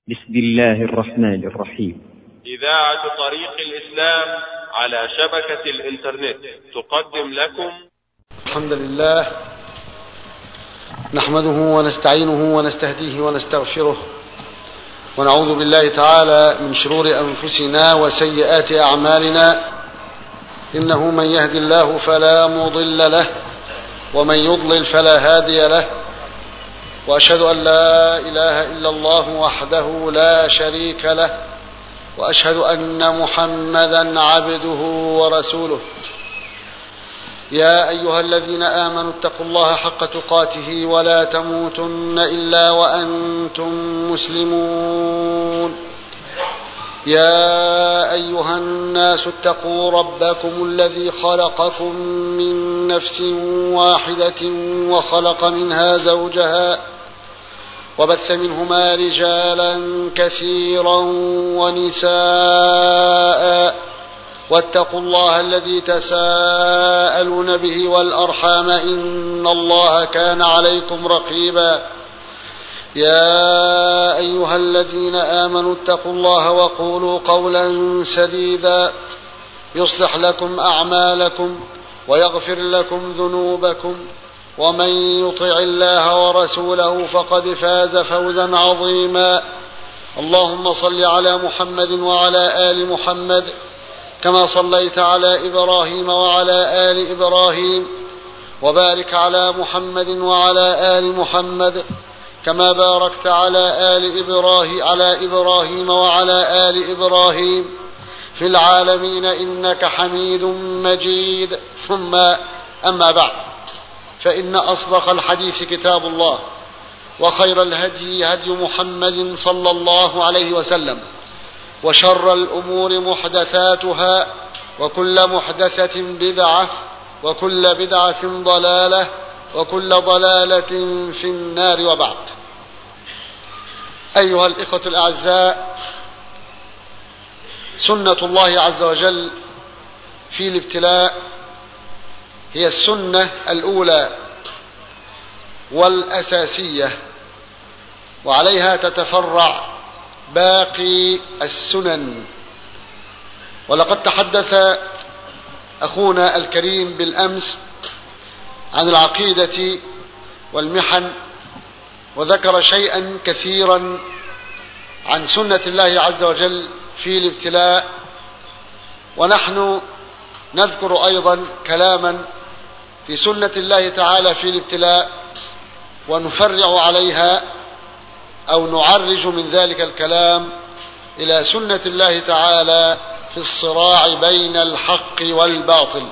بسم الله الرحمن الرحيم إذاعة طريق الإسلام على شبكة الإنترنت تقدم لكم الحمد لله نحمده ونستعينه ونستهديه ونستغفره ونعوذ بالله تعالى من شرور أنفسنا وسيئات أعمالنا إنه من يهد الله فلا مضل له ومن يضلل فلا هادي له واشهد ان لا اله الا الله وحده لا شريك له واشهد ان محمدا عبده ورسوله يا ايها الذين امنوا اتقوا الله حق تقاته ولا تموتن الا وانتم مسلمون يا ايها الناس اتقوا ربكم الذي خلقكم من نفس واحده وخلق منها زوجها وبث منهما رجالا كثيرا ونساء واتقوا الله الذي تساءلون به والارحام ان الله كان عليكم رقيبا يا ايها الذين امنوا اتقوا الله وقولوا قولا سديدا يصلح لكم اعمالكم ويغفر لكم ذنوبكم ومن يطع الله ورسوله فقد فاز فوزا عظيما اللهم صل على محمد وعلى ال محمد كما صليت على ابراهيم وعلى ال ابراهيم وبارك على محمد وعلى ال محمد كما باركت على ال ابراهيم على ابراهيم وعلى ال ابراهيم في العالمين انك حميد مجيد ثم اما بعد فإن أصدق الحديث كتاب الله وخير الهدي هدي محمد صلى الله عليه وسلم وشر الأمور محدثاتها وكل محدثة بدعة وكل بدعة ضلالة وكل ضلالة في النار وبعد أيها الإخوة الأعزاء سنة الله عز وجل في الابتلاء هي السنة الأولى والأساسية وعليها تتفرع باقي السنن ولقد تحدث أخونا الكريم بالأمس عن العقيدة والمحن وذكر شيئا كثيرا عن سنة الله عز وجل في الابتلاء ونحن نذكر أيضا كلاما في سنة الله تعالى في الابتلاء ونفرع عليها أو نعرج من ذلك الكلام إلى سنة الله تعالى في الصراع بين الحق والباطل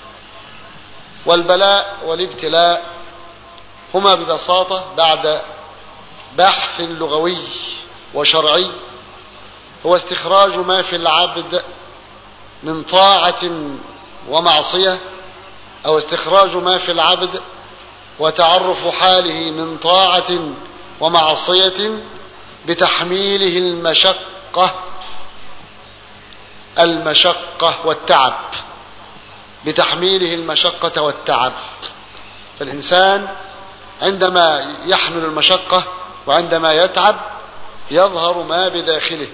والبلاء والابتلاء هما ببساطة بعد بحث لغوي وشرعي هو استخراج ما في العبد من طاعة ومعصية أو استخراج ما في العبد وتعرف حاله من طاعة ومعصية بتحميله المشقة المشقة والتعب بتحميله المشقة والتعب فالإنسان عندما يحمل المشقة وعندما يتعب يظهر ما بداخله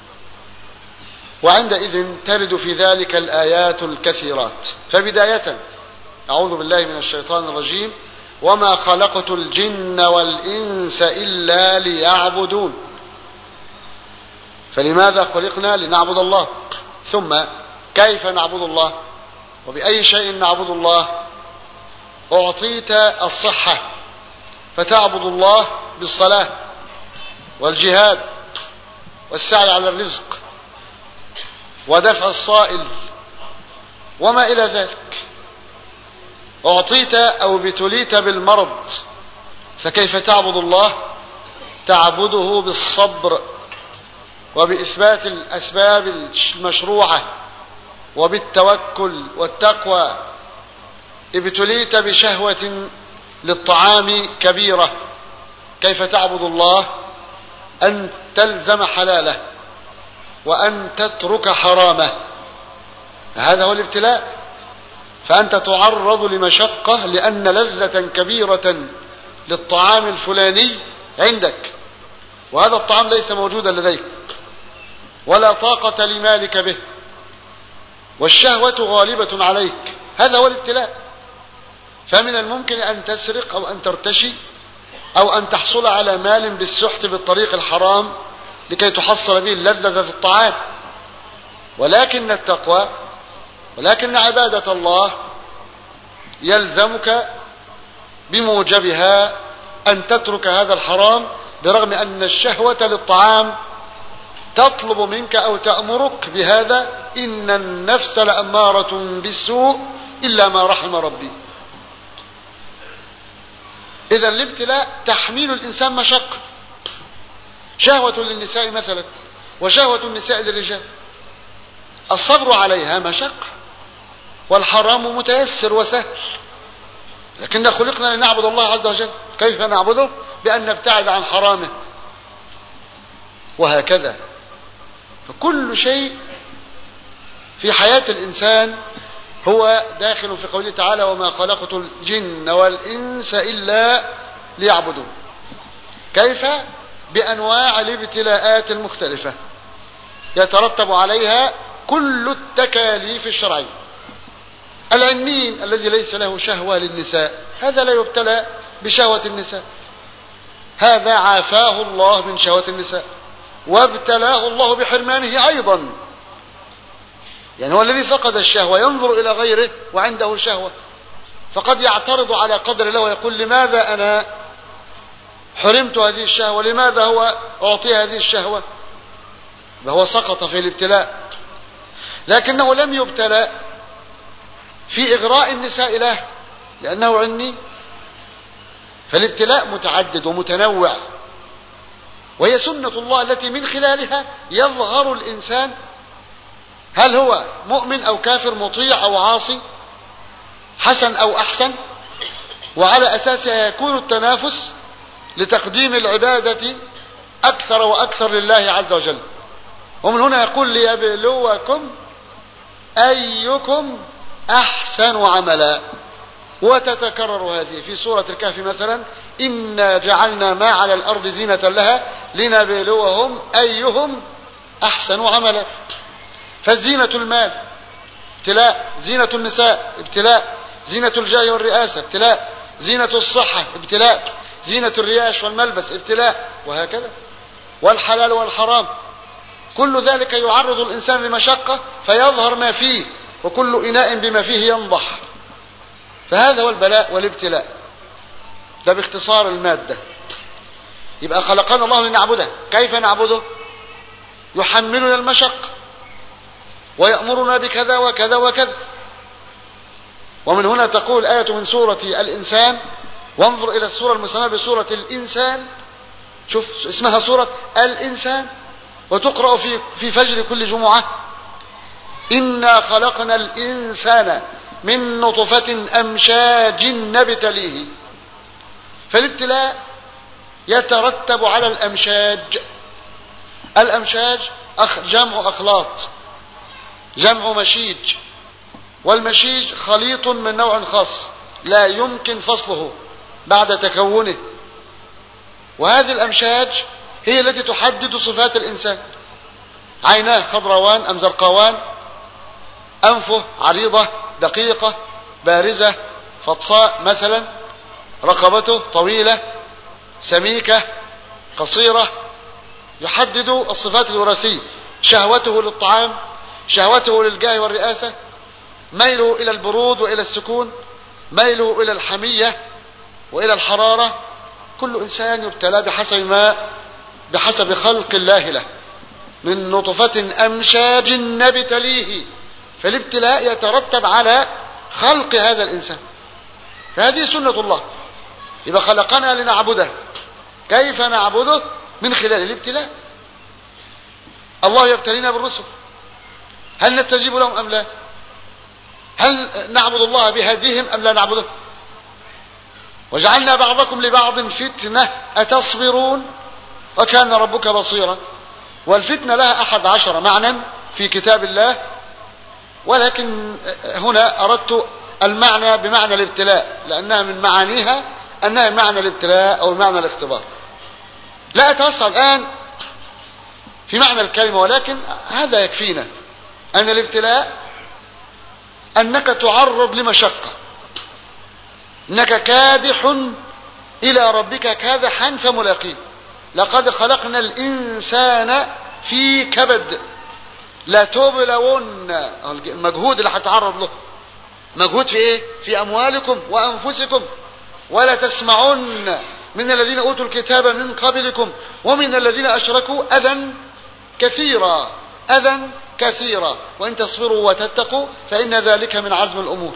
وعندئذ ترد في ذلك الآيات الكثيرات فبداية أعوذ بالله من الشيطان الرجيم وما خلقت الجن والإنس إلا ليعبدون فلماذا خلقنا لنعبد الله ثم كيف نعبد الله وبأي شيء نعبد الله أعطيت الصحة فتعبد الله بالصلاة والجهاد والسعي على الرزق ودفع الصائل وما إلى ذلك أعطيت أو ابتليت بالمرض فكيف تعبد الله تعبده بالصبر وبإثبات الأسباب المشروعة وبالتوكل والتقوى ابتليت بشهوة للطعام كبيرة كيف تعبد الله أن تلزم حلاله وأن تترك حرامه هذا هو الابتلاء فأنت تعرض لمشقة لأن لذة كبيرة للطعام الفلاني عندك وهذا الطعام ليس موجودا لديك ولا طاقة لمالك به والشهوة غالبة عليك هذا هو الابتلاء فمن الممكن أن تسرق أو أن ترتشي أو أن تحصل على مال بالسحت بالطريق الحرام لكي تحصل به اللذة في الطعام ولكن التقوى ولكن عبادة الله يلزمك بموجبها أن تترك هذا الحرام برغم أن الشهوة للطعام تطلب منك أو تأمرك بهذا إن النفس لأمارة بالسوء إلا ما رحم ربي إذا الابتلاء تحميل الإنسان مشقة شهوة للنساء مثلا وشهوة النساء للرجال الصبر عليها مشقة والحرام متيسر وسهل لكن خلقنا لنعبد الله عز وجل كيف نعبده بأن نبتعد عن حرامه وهكذا فكل شيء في حياة الإنسان هو داخل في قوله تعالى وما خلقت الجن والإنس إلا ليعبدون كيف بأنواع الابتلاءات المختلفة يترتب عليها كل التكاليف الشرعية العنين الذي ليس له شهوة للنساء هذا لا يبتلى بشهوة النساء هذا عافاه الله من شهوة النساء وابتلاه الله بحرمانه أيضا يعني هو الذي فقد الشهوة ينظر إلى غيره وعنده شهوة فقد يعترض على قدر الله ويقول لماذا أنا حرمت هذه الشهوة لماذا هو أعطي هذه الشهوة فهو سقط في الابتلاء لكنه لم يبتلى في إغراء النساء له لأنه عني فالابتلاء متعدد ومتنوع وهي سنة الله التي من خلالها يظهر الإنسان هل هو مؤمن أو كافر مطيع أو عاصي حسن أو أحسن وعلى أساسها يكون التنافس لتقديم العبادة أكثر وأكثر لله عز وجل ومن هنا يقول ليبلوكم أيكم أحسن عملا وتتكرر هذه في سورة الكهف مثلا إنا جعلنا ما على الأرض زينة لها لنبلوهم أيهم أحسن عملا فزينة المال ابتلاء زينة النساء ابتلاء زينة الجاه والرئاسة ابتلاء زينة الصحة ابتلاء زينة الرياش والملبس ابتلاء وهكذا والحلال والحرام كل ذلك يعرض الإنسان لمشقة فيظهر ما فيه وكل إناء بما فيه ينضح فهذا هو البلاء والابتلاء ده باختصار المادة يبقى خلقنا الله لنعبده كيف نعبده يحملنا المشق ويأمرنا بكذا وكذا وكذا ومن هنا تقول آية من سورة الإنسان وانظر إلى السورة المسمى بسورة الإنسان شوف اسمها سورة الإنسان وتقرأ في في فجر كل جمعة إنا خلقنا الإنسان من نطفة أمشاج نبتليه فالابتلاء يترتب على الأمشاج الأمشاج جمع أخلاط جمع مشيج والمشيج خليط من نوع خاص لا يمكن فصله بعد تكونه وهذه الأمشاج هي التي تحدد صفات الإنسان عيناه خضروان أم زرقاوان أنفه عريضة دقيقة بارزة فطساء مثلا رقبته طويلة سميكة قصيرة يحدد الصفات الوراثية شهوته للطعام شهوته للجاه والرئاسة ميله إلى البرود وإلى السكون ميله إلى الحمية وإلى الحرارة كل إنسان يبتلى بحسب ما بحسب خلق الله له من نطفة أمشاج نبتليه فالابتلاء يترتب على خلق هذا الإنسان فهذه سنة الله يبقى خلقنا لنعبده كيف نعبده من خلال الابتلاء الله يبتلينا بالرسل هل نستجيب لهم أم لا هل نعبد الله بهديهم أم لا نعبده وجعلنا بعضكم لبعض فتنة أتصبرون وكان ربك بصيرا والفتنة لها أحد عشر معنى في كتاب الله ولكن هنا أردت المعنى بمعنى الابتلاء لأنها من معانيها أنها معنى الابتلاء أو معنى الاختبار لا أتوسع الآن في معنى الكلمة ولكن هذا يكفينا أن الابتلاء أنك تعرض لمشقة أنك كادح إلى ربك كادحا فملاقيه لقد خلقنا الإنسان في كبد لا تبلون المجهود اللي هتعرض له مجهود في ايه في اموالكم وانفسكم ولا تسمعن من الذين اوتوا الكتاب من قبلكم ومن الذين اشركوا اذى كثيرا اذى كثيرا وان تصبروا وتتقوا فان ذلك من عزم الامور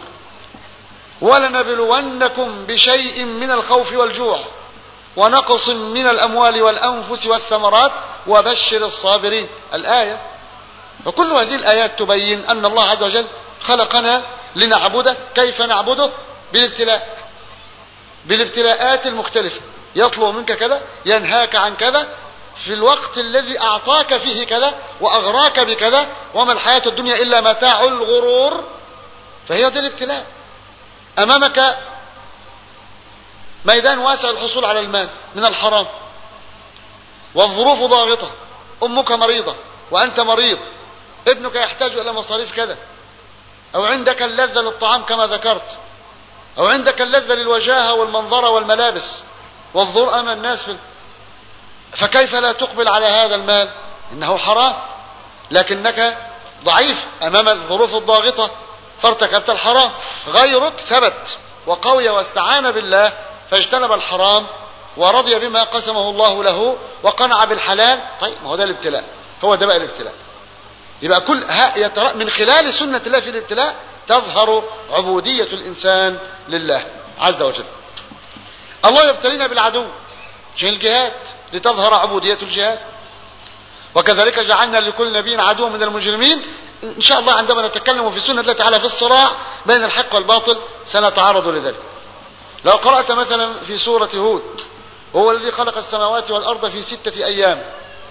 ولنبلونكم بشيء من الخوف والجوع ونقص من الاموال والانفس والثمرات وبشر الصابرين الايه وكل هذه الايات تبين ان الله عز وجل خلقنا لنعبده كيف نعبده بالابتلاء بالابتلاءات المختلفه يطلب منك كذا ينهاك عن كذا في الوقت الذي اعطاك فيه كذا واغراك بكذا وما الحياه الدنيا الا متاع الغرور فهي دي الابتلاء امامك ميدان واسع الحصول على المال من الحرام والظروف ضاغطه امك مريضه وانت مريض ابنك يحتاج الى مصاريف كذا او عندك اللذه للطعام كما ذكرت او عندك اللذه للوجاهه والمنظره والملابس والظهور امام الناس في فكيف لا تقبل على هذا المال انه حرام لكنك ضعيف امام الظروف الضاغطه فارتكبت الحرام غيرك ثبت وقوي واستعان بالله فاجتنب الحرام ورضي بما قسمه الله له وقنع بالحلال طيب ما هو ده الابتلاء هو ده بقى الابتلاء يبقى كل ها من خلال سنة الله في الابتلاء تظهر عبودية الإنسان لله عز وجل الله يبتلينا بالعدو عشان الجهاد لتظهر عبودية الجهاد وكذلك جعلنا لكل نبي عدو من المجرمين إن شاء الله عندما نتكلم في سنة الله تعالى في الصراع بين الحق والباطل سنتعرض لذلك لو قرأت مثلا في سورة هود هو الذي خلق السماوات والأرض في ستة أيام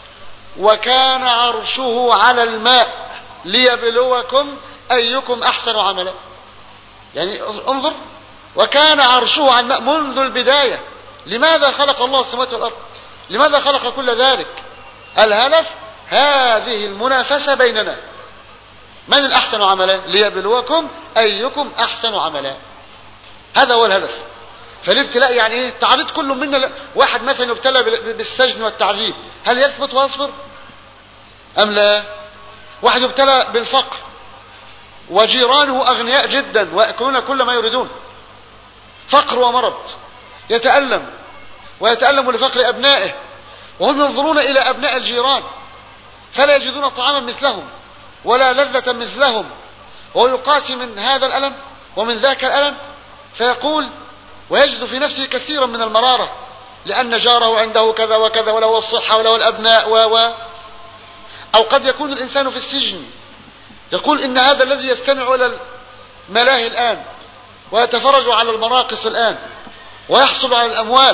وكان عرشه على الماء ليبلوكم أيكم أحسن عملا يعني انظر وكان عرشه على الماء منذ البداية لماذا خلق الله السماوات والأرض لماذا خلق كل ذلك الهدف هذه المنافسة بيننا من الأحسن عملا ليبلوكم أيكم أحسن عملا هذا هو الهدف فالابتلاء يعني ايه التعريض كل منا واحد مثلا يبتلى بالسجن والتعذيب هل يثبت ويصبر ام لا واحد يبتلى بالفقر وجيرانه اغنياء جدا ويأكلون كل ما يريدون فقر ومرض يتألم ويتألم لفقر ابنائه وهم ينظرون الى ابناء الجيران فلا يجدون طعاما مثلهم ولا لذة مثلهم وهو يقاسي من هذا الألم ومن ذاك الألم فيقول ويجد في نفسه كثيرا من المرارة لأن جاره عنده كذا وكذا وله الصحة وله الأبناء و و أو قد يكون الإنسان في السجن يقول إن هذا الذي يستمع إلى الملاهي الآن ويتفرج على المراقص الآن ويحصل على الأموال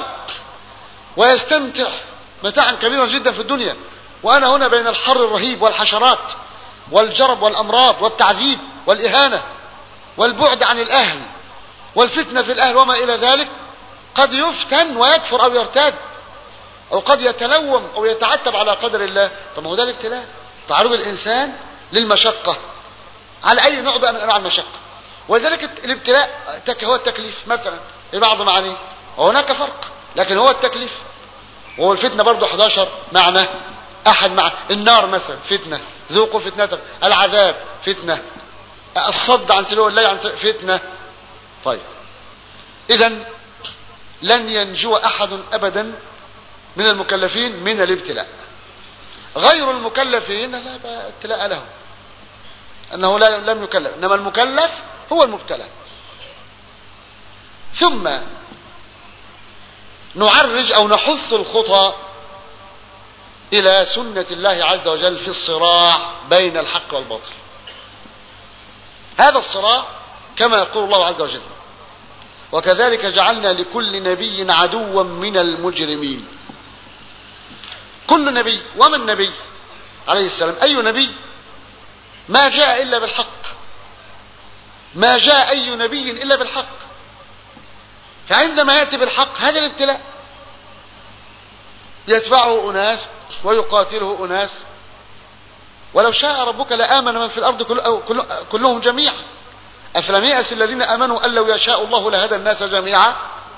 ويستمتع متاعا كبيرا جدا في الدنيا وأنا هنا بين الحر الرهيب والحشرات والجرب والأمراض والتعذيب والإهانة والبعد عن الأهل والفتنة في الأهل وما إلى ذلك قد يفتن ويكفر أو يرتد أو قد يتلوم أو يتعتب على قدر الله طب ما هو ده الابتلاء تعرض الإنسان للمشقة على أي نوع بقى من أنواع المشقة ولذلك الابتلاء هو التكليف مثلا لبعض معانيه وهناك فرق لكن هو التكليف وهو الفتنة برضه 11 معنى أحد مع النار مثلا فتنة ذوقوا فتنتك العذاب فتنة الصد عن سلوك الله عن فتنة طيب اذا لن ينجو احد ابدا من المكلفين من الابتلاء غير المكلفين لا ابتلاء لهم انه لا لم يكلف انما المكلف هو المبتلى ثم نعرج او نحث الخطى الى سنة الله عز وجل في الصراع بين الحق والباطل هذا الصراع كما يقول الله عز وجل وكذلك جعلنا لكل نبي عدوا من المجرمين كل نبي ومن نبي عليه السلام أي نبي ما جاء إلا بالحق ما جاء أي نبي إلا بالحق فعندما يأتي بالحق هذا الابتلاء يتبعه أناس ويقاتله أناس ولو شاء ربك لآمن من في الأرض كلهم جميعا أفلم يأس الذين آمنوا أن لو يشاء الله لهدى الناس جميعا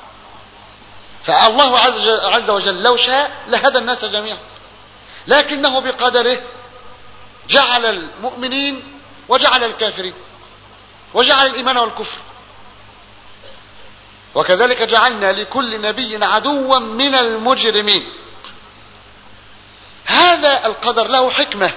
فالله عز وجل لو شاء لهدى الناس جميعا لكنه بقدره جعل المؤمنين وجعل الكافرين وجعل الإيمان والكفر وكذلك جعلنا لكل نبي عدوا من المجرمين هذا القدر له حكمة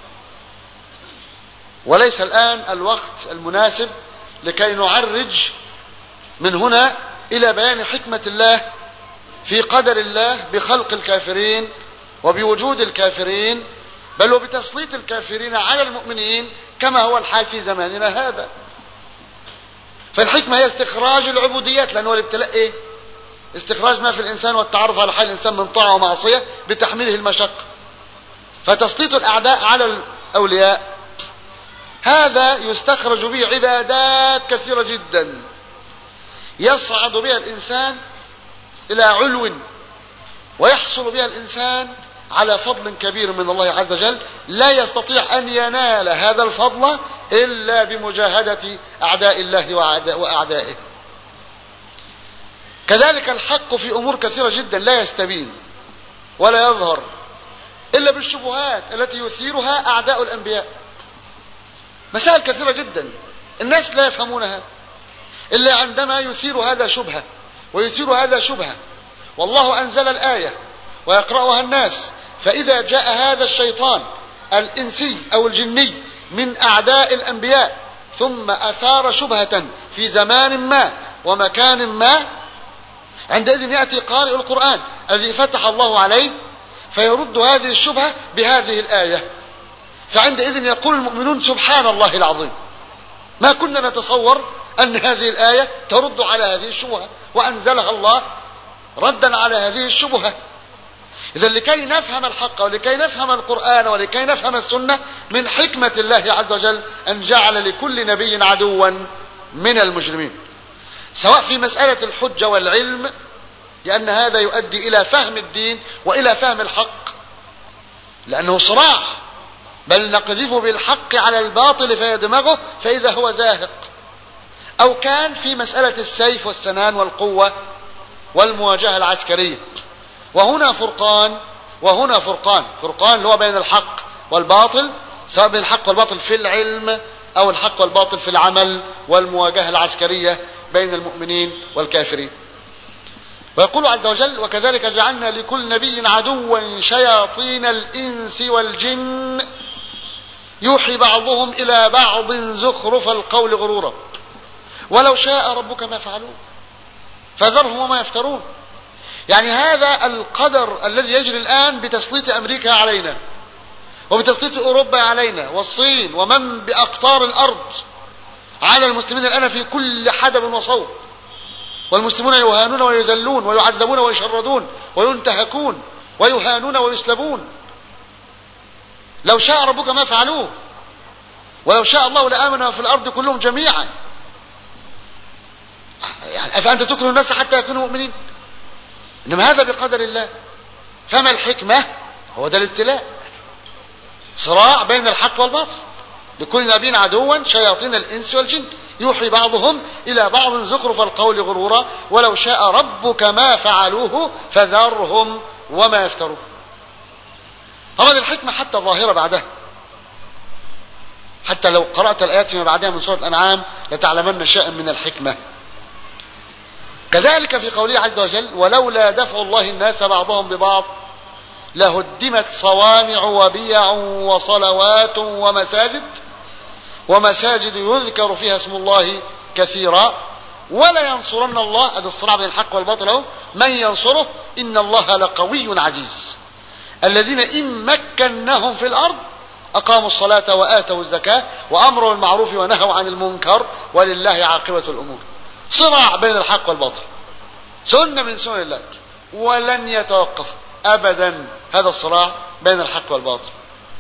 وليس الآن الوقت المناسب لكي نعرج من هنا إلى بيان حكمة الله في قدر الله بخلق الكافرين وبوجود الكافرين بل وبتسليط الكافرين على المؤمنين كما هو الحال في زماننا هذا فالحكمة هي استخراج العبوديات لأنه الابتلاء إيه؟ استخراج ما في الإنسان والتعرف على حال الإنسان من طاعة ومعصية بتحميله المشقة فتسليط الأعداء على الأولياء هذا يستخرج به عبادات كثيرة جدا يصعد بها الإنسان إلى علو ويحصل بها الإنسان على فضل كبير من الله عز وجل لا يستطيع أن ينال هذا الفضل إلا بمجاهدة أعداء الله وأعدائه كذلك الحق في أمور كثيرة جدا لا يستبين ولا يظهر إلا بالشبهات التي يثيرها أعداء الأنبياء مسائل كثيرة جدا الناس لا يفهمونها إلا عندما يثير هذا شبهة ويثير هذا شبهة والله أنزل الآية ويقرأها الناس فإذا جاء هذا الشيطان الإنسي أو الجني من أعداء الأنبياء ثم أثار شبهة في زمان ما ومكان ما عندئذ يأتي قارئ القرآن الذي فتح الله عليه فيرد هذه الشبهة بهذه الآية فعندئذ يقول المؤمنون سبحان الله العظيم ما كنا نتصور أن هذه الآية ترد على هذه الشبهة وأنزلها الله ردا على هذه الشبهة إذا لكي نفهم الحق ولكي نفهم القرآن ولكي نفهم السنة من حكمة الله عز وجل أن جعل لكل نبي عدوا من المجرمين سواء في مسألة الحجة والعلم لأن هذا يؤدي إلى فهم الدين وإلى فهم الحق لأنه صراع بل نقذف بالحق على الباطل فيدمغه فإذا هو زاهق أو كان في مسألة السيف والسنان والقوة والمواجهة العسكرية وهنا فرقان وهنا فرقان فرقان اللي هو بين الحق والباطل سواء بين الحق والباطل في العلم أو الحق والباطل في العمل والمواجهة العسكرية بين المؤمنين والكافرين ويقول عز وجل وكذلك جعلنا لكل نبي عدوا شياطين الإنس والجن يوحي بعضهم إلى بعض زخرف القول غرورا ولو شاء ربك ما فعلوه فذرهم وما يفترون يعني هذا القدر الذي يجري الآن بتسليط أمريكا علينا وبتسليط أوروبا علينا والصين ومن بأقطار الأرض على المسلمين الآن في كل حدب وصوب والمسلمون يهانون ويذلون ويعذبون ويشردون وينتهكون ويهانون ويسلبون لو شاء ربك ما فعلوه ولو شاء الله لآمن في الأرض كلهم جميعا يعني أفأنت تكره الناس حتى يكونوا مؤمنين إنما هذا بقدر الله فما الحكمة هو ده الابتلاء صراع بين الحق والباطل لكل نبي عدوا شياطين الإنس والجن يوحي بعضهم إلى بعض زخرف القول غرورا ولو شاء ربك ما فعلوه فذرهم وما يفترون طبعا الحكمة حتى الظاهرة بعدها حتى لو قرأت الآيات فيما بعدها من سورة الأنعام لتعلمن شيئا من الحكمة كذلك في قوله عز وجل ولولا دفع الله الناس بعضهم ببعض لهدمت صوامع وبيع وصلوات ومساجد ومساجد يذكر فيها اسم الله كثيرا ولا ينصرن الله هذا الصراع بين الحق والباطل اهو من ينصره ان الله لقوي عزيز الذين ان مكناهم في الارض اقاموا الصلاه واتوا الزكاه وامروا بالمعروف ونهوا عن المنكر ولله عاقبه الامور صراع بين الحق والباطل سنه من سنن الله ولن يتوقف ابدا هذا الصراع بين الحق والباطل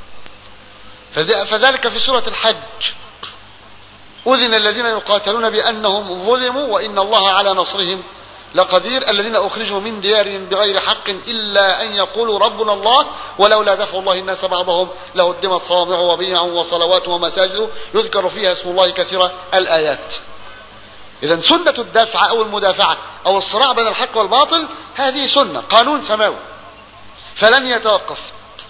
فذلك في سورة الحج أذن الذين يقاتلون بأنهم ظلموا وإن الله على نصرهم لقدير الذين أخرجوا من ديارهم بغير حق إلا أن يقولوا ربنا الله ولولا دفع الله الناس بعضهم لهدمت صوامع وبيع وصلوات ومساجد يذكر فيها اسم الله كثيرا الآيات إذا سنة الدفع أو المدافعة أو الصراع بين الحق والباطل هذه سنة قانون سماوي فلن يتوقف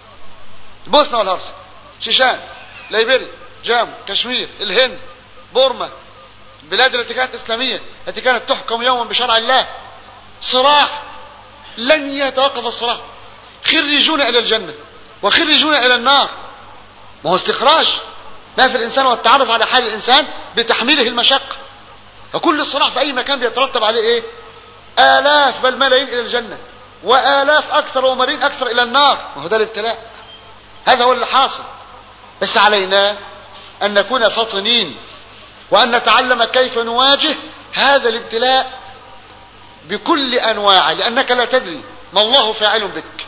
البوسنة والهرسك شيشان ليبيريا جام كشمير الهند بورما البلاد التي كانت إسلامية التي كانت تحكم يوما بشرع الله صراع لن يتوقف الصراع خرجون إلى الجنة وخرجون إلى النار ما هو استخراج ما في الإنسان والتعرف على حال الإنسان بتحميله المشقة فكل الصراع في أي مكان بيترتب عليه إيه آلاف بل ملايين إلى الجنة وآلاف أكثر وملايين أكثر إلى النار ما هو ده الابتلاء هذا هو اللي حاصل بس علينا أن نكون فطنين وأن نتعلم كيف نواجه هذا الابتلاء بكل أنواعه لأنك لا تدري ما الله فاعل بك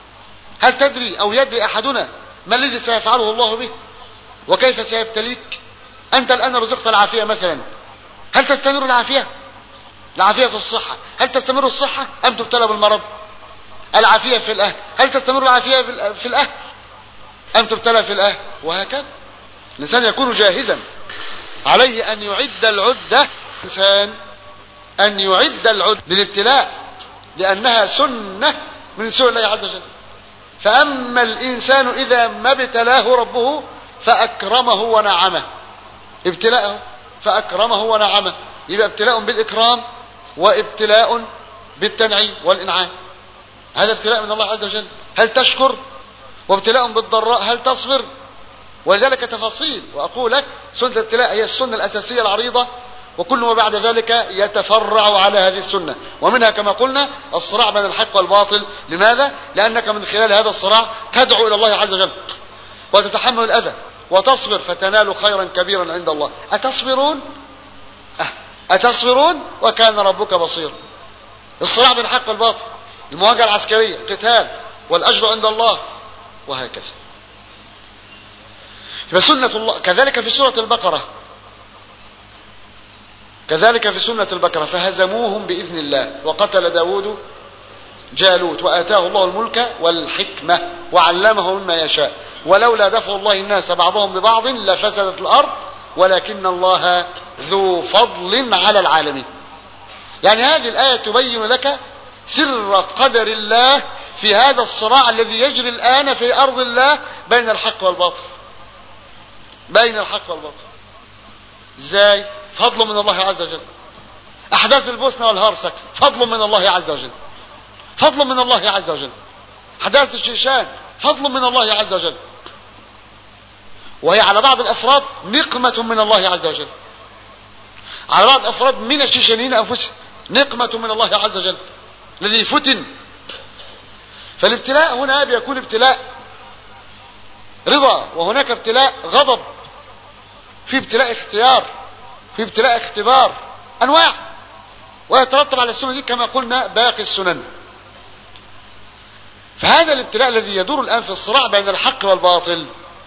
هل تدري أو يدري أحدنا ما الذي سيفعله الله به وكيف سيبتليك أنت الآن رزقت العافية مثلا هل تستمر العافية العافية في الصحة هل تستمر الصحة أم تبتلى بالمرض العافية في الأهل هل تستمر العافية في الأهل أم تبتلى في الأهل وهكذا الإنسان يكون جاهزا عليه أن يعد العدة إنسان أن يعد العدة للابتلاء لأنها سنة من سنة الله عز وجل فأما الإنسان إذا ما ابتلاه ربه فأكرمه ونعمه ابتلاءه فأكرمه ونعمه يبقى ابتلاء بالإكرام وابتلاء بالتنعيم والإنعام هذا ابتلاء من الله عز وجل هل تشكر وابتلاء بالضراء هل تصبر ولذلك تفاصيل وأقول لك سنة الابتلاء هي السنة الأساسية العريضة وكل ما بعد ذلك يتفرع على هذه السنة ومنها كما قلنا الصراع بين الحق والباطل لماذا؟ لأنك من خلال هذا الصراع تدعو إلى الله عز وجل وتتحمل الأذى وتصبر فتنال خيرا كبيرا عند الله أتصبرون؟ أه. أتصبرون وكان ربك بصيرا الصراع بين الحق والباطل المواجهة العسكرية قتال والأجر عند الله وهكذا فسنة الله كذلك في سورة البقرة كذلك في سنة البقرة فهزموهم بإذن الله وقتل داود جالوت وآتاه الله الملك والحكمة وعلمه مما يشاء ولولا دفع الله الناس بعضهم ببعض لفسدت الأرض ولكن الله ذو فضل على العالمين يعني هذه الآية تبين لك سر قدر الله في هذا الصراع الذي يجري الآن في أرض الله بين الحق والباطل بين الحق والباطل ازاي فضل من الله عز وجل احداث البوسنة والهرسك فضل من الله عز وجل فضل من الله عز وجل احداث الشيشان فضل من الله عز وجل وهي على بعض الافراد نقمة من الله عز وجل على بعض الافراد من الشيشانيين انفسهم نقمة من الله عز وجل الذي فتن فالابتلاء هنا بيكون ابتلاء رضا وهناك ابتلاء غضب في ابتلاء اختيار في ابتلاء اختبار انواع ويترتب على السنه دي كما قلنا باقي السنن فهذا الابتلاء الذي يدور الان في الصراع بين الحق والباطل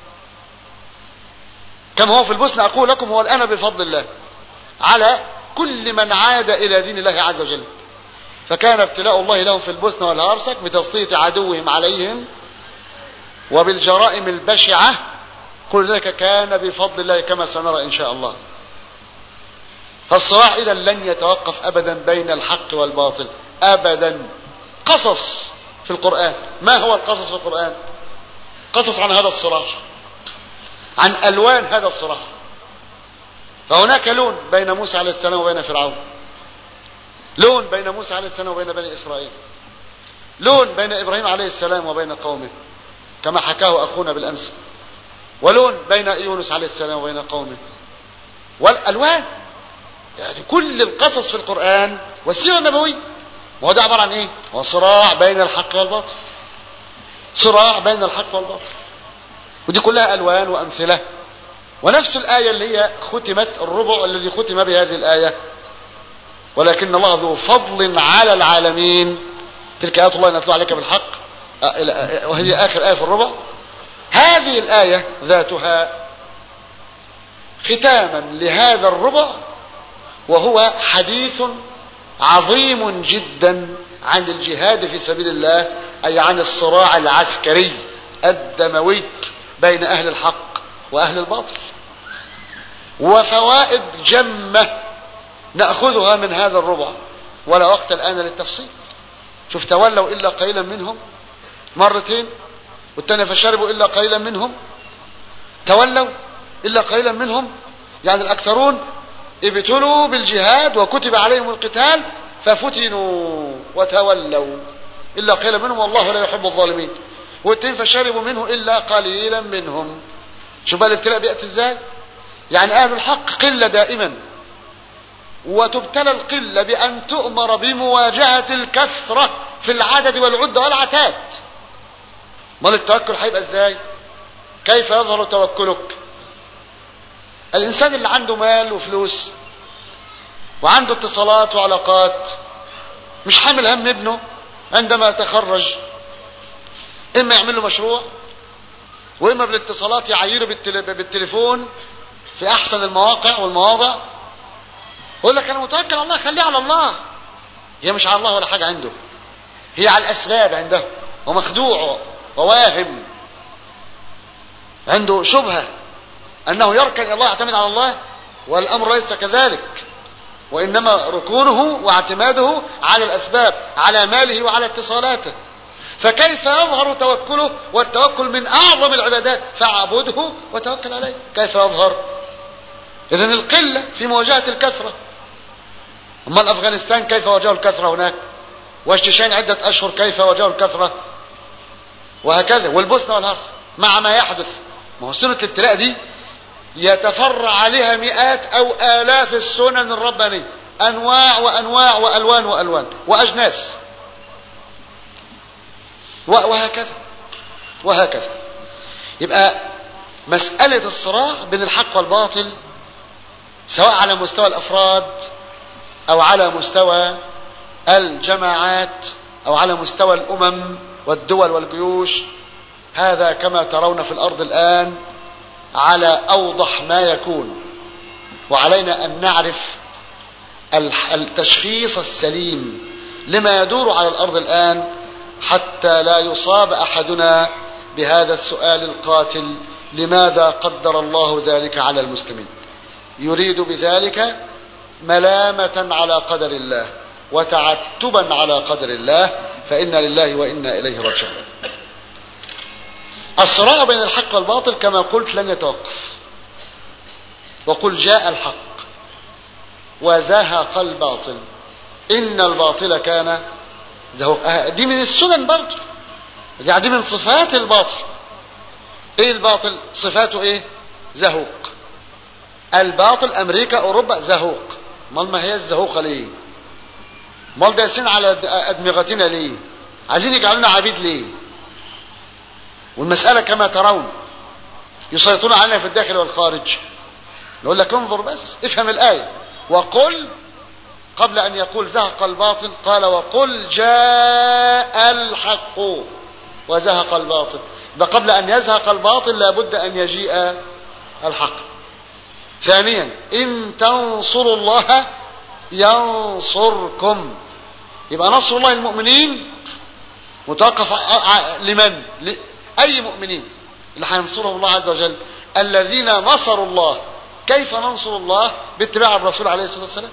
كما هو في البوسنة أقول لكم هو الآن بفضل الله على كل من عاد إلى دين الله عز وجل فكان ابتلاء الله لهم في البوسنة والهارسك بتسليط عدوهم عليهم وبالجرائم البشعة كل ذلك كان بفضل الله كما سنرى إن شاء الله فالصراع إذا لن يتوقف أبدا بين الحق والباطل أبدا قصص في القرآن ما هو القصص في القرآن قصص عن هذا الصراع عن ألوان هذا الصراع فهناك لون بين موسى عليه السلام وبين فرعون لون بين موسى عليه السلام وبين بني إسرائيل لون بين إبراهيم عليه السلام وبين قومه كما حكاه أخونا بالأمس ولون بين يونس عليه السلام وبين قومه والألوان يعني كل القصص في القرآن والسيرة النبوية وهو ده عبارة عن ايه هو صراع بين الحق والباطل صراع بين الحق والباطل ودي كلها ألوان وأمثلة ونفس الآية اللي هي ختمت الربع الذي ختم بهذه الآية ولكن الله ذو فضل على العالمين تلك آيات الله نتلو عليك بالحق وهذه آخر آية في الربع هذه الآية ذاتها ختاما لهذا الربع وهو حديث عظيم جدا عن الجهاد في سبيل الله أي عن الصراع العسكري الدموي بين أهل الحق وأهل الباطل وفوائد جمة نأخذها من هذا الربع ولا وقت الآن للتفصيل شوف تولوا إلا قليلا منهم مرتين والتانية فشربوا إلا قليلا منهم تولوا إلا قليلا منهم يعني الأكثرون ابتلوا بالجهاد وكتب عليهم القتال ففتنوا وتولوا إلا قليلا منهم والله لا يحب الظالمين والتين فشربوا منه إلا قليلا منهم شوف بقى الابتلاء بيأتي ازاي يعني أهل الحق قلة دائما وتبتلى القلة بأن تؤمر بمواجهة الكثرة في العدد والعدة والعتاد امال التوكل هيبقى ازاي كيف يظهر توكلك الانسان اللي عنده مال وفلوس وعنده اتصالات وعلاقات مش حامل هم ابنه عندما يتخرج اما يعمل له مشروع واما بالاتصالات يعيره بالتليفون في احسن المواقع والمواضع يقول لك انا متوكل على الله خليه على الله هي مش على الله ولا حاجه عنده هي على الاسباب عنده ومخدوع وواهم عنده شبهه انه يركن الى الله يعتمد على الله والامر ليس كذلك وانما ركونه واعتماده على الاسباب على ماله وعلى اتصالاته فكيف يظهر توكله والتوكل من اعظم العبادات فاعبده وتوكل عليه كيف يظهر اذا القله في مواجهه الكثره امال افغانستان كيف واجهوا الكثره هناك والشيشان عده اشهر كيف واجهوا الكثره وهكذا والبوسنه والهرسك مع ما يحدث ما هو سنه الابتلاء دي يتفرع عليها مئات او الاف السنن الربانيه انواع وانواع والوان والوان واجناس وهكذا وهكذا يبقى مسألة الصراع بين الحق والباطل سواء على مستوى الأفراد أو على مستوى الجماعات أو على مستوى الأمم والدول والجيوش هذا كما ترون في الأرض الآن على أوضح ما يكون وعلينا أن نعرف التشخيص السليم لما يدور على الأرض الآن حتى لا يصاب أحدنا بهذا السؤال القاتل لماذا قدر الله ذلك على المسلمين يريد بذلك ملامة على قدر الله وتعتبا على قدر الله فإنا لله وإنا إليه راجعون الصراع بين الحق والباطل كما قلت لن يتوقف وقل جاء الحق وزهق الباطل إن الباطل كان زهوق دي من السنن برضه يعني دي من صفات الباطل ايه الباطل صفاته ايه زهوق الباطل امريكا اوروبا زهوق امال ما هي الزهوقه ليه امال دايسين على ادمغتنا ليه عايزين يجعلونا عبيد ليه والمساله كما ترون يسيطرون علينا في الداخل والخارج نقول لك انظر بس افهم الايه وقل قبل ان يقول زهق الباطل قال وقل جاء الحق وزهق الباطل ده قبل ان يزهق الباطل لابد ان يجيء الحق ثانيا ان تنصروا الله ينصركم يبقى نصر الله المؤمنين متوقف لمن اي مؤمنين اللي هينصرهم الله عز وجل الذين نصروا الله كيف ننصر الله باتباع الرسول عليه الصلاه والسلام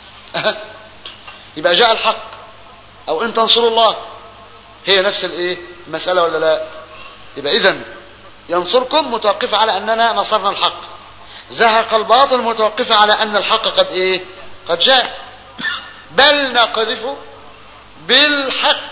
يبقى جاء الحق او ان تنصروا الله هي نفس الايه المساله ولا لا يبقى اذا ينصركم متوقفه على اننا نصرنا الحق زهق الباطل متوقفه على ان الحق قد ايه قد جاء بل نقذف بالحق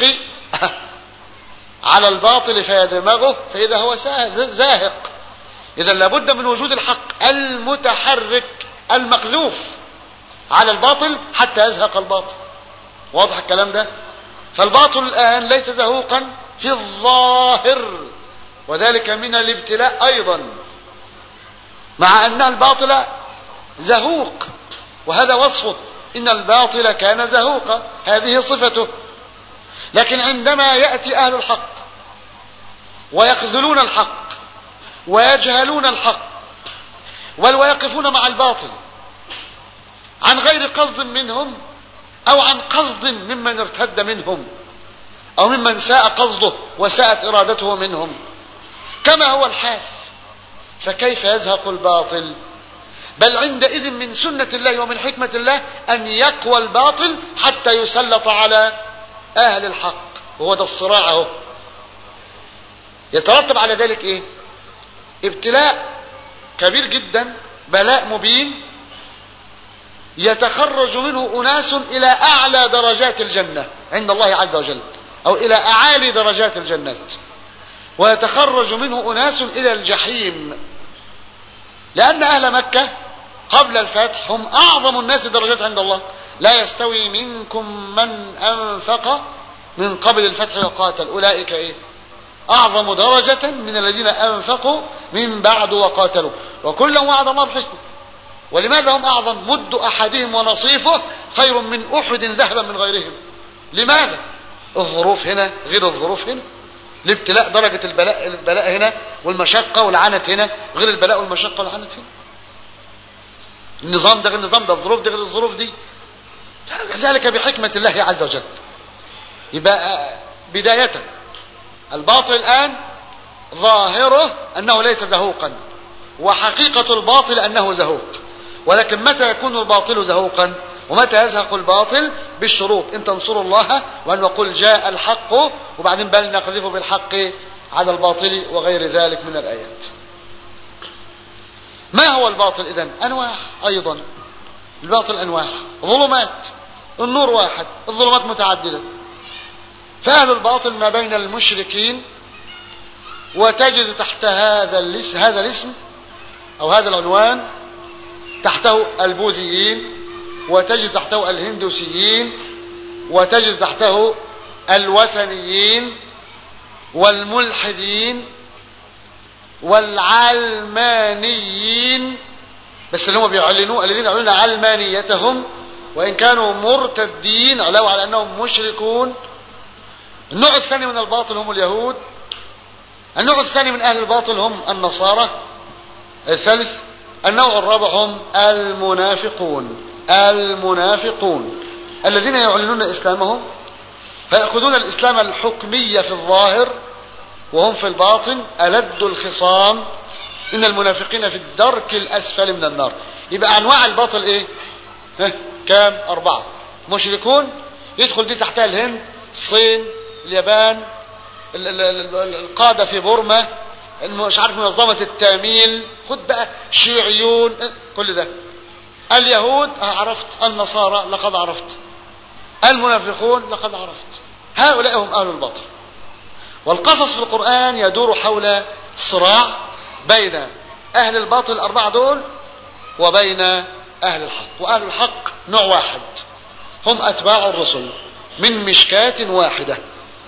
على الباطل فيدمغه فاذا هو زاهق اذا لابد من وجود الحق المتحرك المقذوف على الباطل حتى يزهق الباطل واضح الكلام ده فالباطل الآن ليس زهوقا في الظاهر وذلك من الابتلاء أيضا مع أن الباطل زهوق وهذا وصفه إن الباطل كان زهوقا هذه صفته لكن عندما يأتي أهل الحق ويخذلون الحق ويجهلون الحق بل ويقفون مع الباطل عن غير قصد منهم أو عن قصد ممن ارتد منهم أو ممن ساء قصده وساءت إرادته منهم كما هو الحال فكيف يزهق الباطل بل عندئذ من سنة الله ومن حكمة الله أن يقوى الباطل حتى يسلط على أهل الحق وهو ده الصراع اهو يترتب على ذلك ايه ابتلاء كبير جدا بلاء مبين يتخرج منه اناس الى اعلى درجات الجنه عند الله عز وجل او الى اعالي درجات الجنات ويتخرج منه اناس الى الجحيم لان اهل مكه قبل الفتح هم اعظم الناس درجات عند الله لا يستوي منكم من انفق من قبل الفتح وقاتل اولئك ايه اعظم درجة من الذين انفقوا من بعد وقاتلوا وكلا وعد الله الحسنى ولماذا هم اعظم مد احدهم ونصيفه خير من احد ذهبا من غيرهم لماذا الظروف هنا غير الظروف هنا الابتلاء درجة البلاء البلاء هنا والمشقة والعنت هنا غير البلاء والمشقة والعنت هنا النظام ده غير النظام ده الظروف دي غير الظروف دي ذلك بحكمة الله عز وجل يبقى بداية الباطل الآن ظاهره أنه ليس زهوقا وحقيقة الباطل أنه زهوق ولكن متى يكون الباطل زهوقا ومتى يزهق الباطل بالشروط ان تنصروا الله وان نقول جاء الحق وبعدين بل نقذف بالحق على الباطل وغير ذلك من الآيات ما هو الباطل إذن أنواع أيضا الباطل أنواع ظلمات النور واحد الظلمات متعددة فأهل الباطل ما بين المشركين وتجد تحت هذا الاسم هذا الاسم أو هذا العنوان تحته البوذيين وتجد تحته الهندوسيين وتجد تحته الوثنيين والملحدين والعلمانيين بس اللي هم بيعلنوا الذين يعلنون علمانيتهم وإن كانوا مرتدين علاوة على أنهم مشركون النوع الثاني من الباطل هم اليهود النوع الثاني من أهل الباطل هم النصارى الثالث النوع الرابع هم المنافقون المنافقون الذين يعلنون إسلامهم فيأخذون الإسلام الحكمية في الظاهر وهم في الباطن ألد الخصام إن المنافقين في الدرك الأسفل من النار يبقى أنواع الباطل إيه ها كام أربعة مشركون يدخل دي تحتها الهند الصين اليابان القادة في بورما مش عارف منظمة التاميل خد بقى شيوعيون كل ده اليهود عرفت النصارى لقد عرفت المنافقون لقد عرفت هؤلاء هم أهل الباطل والقصص في القرآن يدور حول صراع بين أهل الباطل الأربعة دول وبين أهل الحق وأهل الحق نوع واحد هم أتباع الرسل من مشكاة واحدة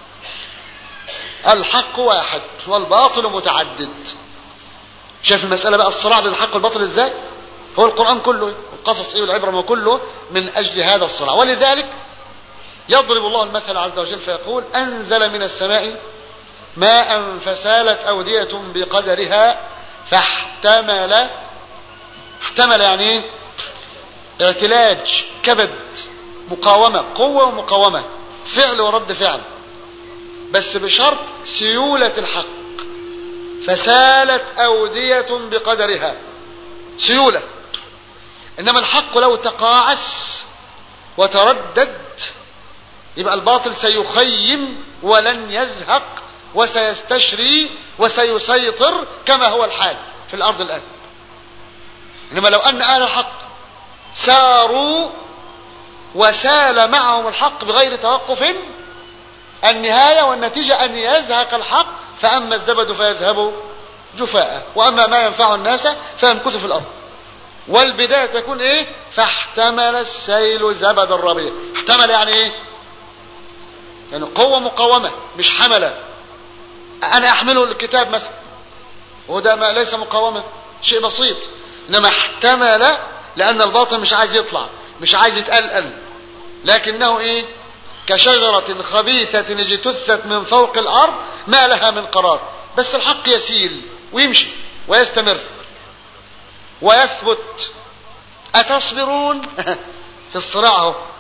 الحق واحد والباطل متعدد شايف المسألة بقى الصراع بين الحق والباطل ازاي هو القرآن كله القصص ايه والعبرة ما كله من أجل هذا الصراع ولذلك يضرب الله المثل عز وجل فيقول أنزل من السماء ماء فسالت أودية بقدرها فاحتمل احتمل يعني ايه اعتلاج كبد مقاومة قوة ومقاومة فعل ورد فعل بس بشرط سيولة الحق فسالت أودية بقدرها سيولة إنما الحق لو تقاعس وتردد يبقى الباطل سيخيم ولن يزهق وسيستشري وسيسيطر كما هو الحال في الأرض الآن إنما لو أن أهل الحق ساروا وسال معهم الحق بغير توقف النهاية والنتيجة أن يزهق الحق فأما الزبد فيذهب جفاء وأما ما ينفع الناس فيمكث في الأرض والبداية تكون إيه فاحتمل السيل زبد الربيع احتمل يعني إيه يعني قوة مقاومة مش حملة أنا أحمله الكتاب مثلا وده ما ليس مقاومة شيء بسيط إنما احتمل لأن الباطل مش عايز يطلع مش عايز يتقلقل لكنه إيه كشجرة خبيثة اجتثت من فوق الأرض ما لها من قرار بس الحق يسيل ويمشي ويستمر ويثبت أتصبرون في الصراع اهو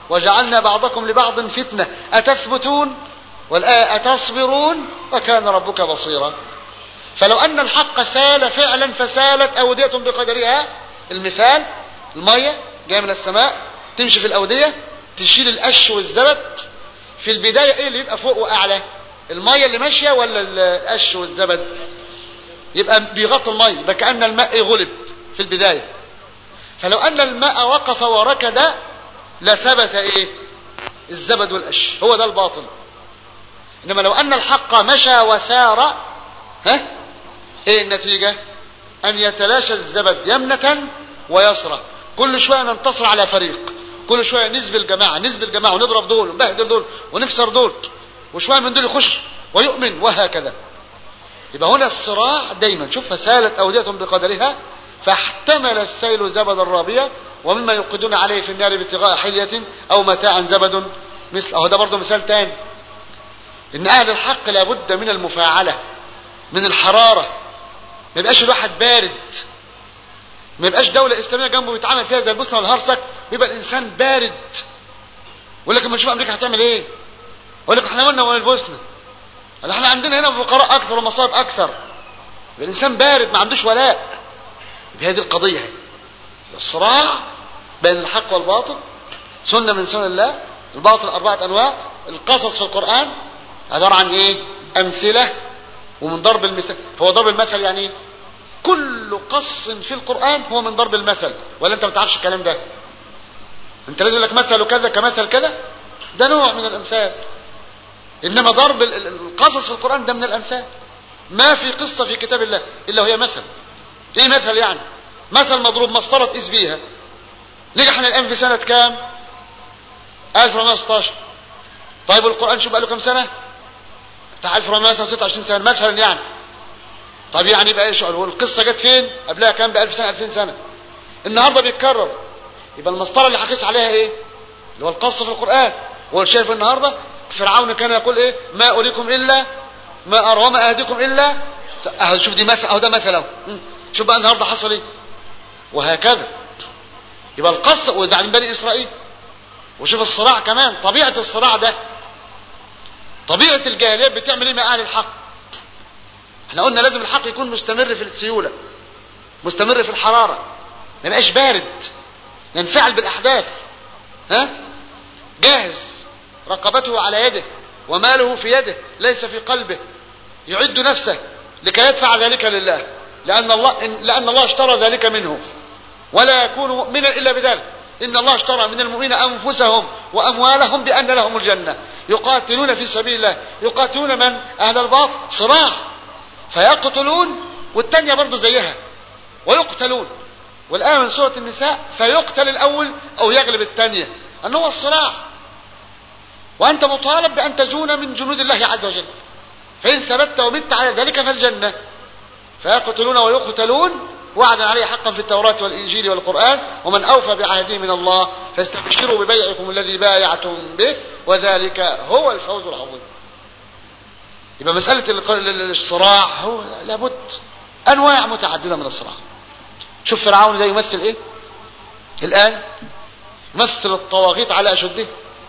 وجعلنا بعضكم لبعض فتنة أتثبتون والآية أتصبرون وكان ربك بصيرا فلو أن الحق سال فعلا فسالت أودية بقدرها المثال المية جاية من السماء تمشي في الأودية تشيل القش والزبد في البداية ايه اللي يبقى فوق وأعلى المية اللي ماشية ولا القش والزبد يبقى بيغطي المية يبقى كأن الماء غلب في البداية فلو أن الماء وقف وركد لثبت ايه الزبد والقش هو ده الباطل انما لو ان الحق مشى وسار ها ايه النتيجة ان يتلاشى الزبد يمنة ويسرى كل شوية ننتصر على فريق كل شوية نسبي الجماعة نسبي الجماعة ونضرب دول ونبهدل دول ونكسر دول وشوية من دول يخش ويؤمن وهكذا يبقى هنا الصراع دايما شوف فسالت أودية بقدرها فاحتمل السيل زبد الرابية ومما يوقدون عليه في النار ابتغاء حلية أو متاع زبد مثل أهو ده برضه مثال تاني إن أهل الحق لابد من المفاعلة من الحرارة ما يبقاش الواحد بارد ما يبقاش دولة إسلامية جنبه بيتعامل فيها زي البوسنة والهرسك يبقى الإنسان بارد يقول لك لما نشوف أمريكا هتعمل إيه؟ يقول لك إحنا مالنا ولا البوسنة؟ قال إحنا عندنا هنا فقراء أكثر ومصائب أكثر الإنسان بارد ما عندوش ولاء هذه القضية هي. الصراع بين الحق والباطل سنة من سنن الله الباطل أربعة أنواع القصص في القرآن عبارة عن إيه أمثلة ومن ضرب المثل هو ضرب المثل يعني إيه كل قص في القرآن هو من ضرب المثل ولا أنت ما تعرفش الكلام ده أنت لازم لك مثل كذا كمثل كذا ده نوع من الأمثال إنما ضرب القصص في القرآن ده من الأمثال ما في قصة في كتاب الله إلا وهي مثل إيه مثل يعني مثل مضروب مسطرة تقيس بيها نجحنا الآن في سنة كام 1416 طيب القرآن شو بقى له كام سنة بتاع 1426 سنة مثلا يعني طب يعني بقى ايش والقصة جت فين قبلها كام ب 1000 سنة 2000 سنة النهاردة بيتكرر يبقى المسطرة اللي هقيس عليها ايه اللي هو القصة في القرآن هو شايف النهاردة فرعون كان يقول ايه ما أريكم إلا ما أرى وما أهديكم إلا أهو شوف دي مثل أهو ده مثل أهو شوف بقى النهاردة حصل ايه وهكذا يبقى القصة وبعدين بني إسرائيل وشوف الصراع كمان طبيعة الصراع ده طبيعة الجاهلية بتعمل ايه مع اهل الحق احنا قلنا لازم الحق يكون مستمر في السيولة مستمر في الحرارة ما يبقاش بارد ينفعل بالاحداث ها جاهز رقبته على يده وماله في يده ليس في قلبه يعد نفسه لكي يدفع ذلك لله لأن الله لأن الله اشترى ذلك منه ولا يكون مؤمنا إلا بذلك إن الله اشترى من المؤمنين أنفسهم وأموالهم بأن لهم الجنة يقاتلون في سبيل الله يقاتلون من أهل الباطل صراع فيقتلون والتانية برضه زيها ويقتلون والآية من سورة النساء فيقتل الأول أو يغلب الثانية أنه هو الصراع وأنت مطالب بأن تجون من جنود الله عز وجل فإن ثبت ومت على ذلك فالجنة فيقتلون ويقتلون وعدا عليه حقا في التوراة والإنجيل والقرآن ومن أوفى بعهده من الله فاستبشروا ببيعكم الذي بايعتم به وذلك هو الفوز العظيم يبقى مسألة الصراع هو لابد أنواع متعددة من الصراع شوف فرعون ده يمثل إيه الآن يمثل الطواغيت على أشده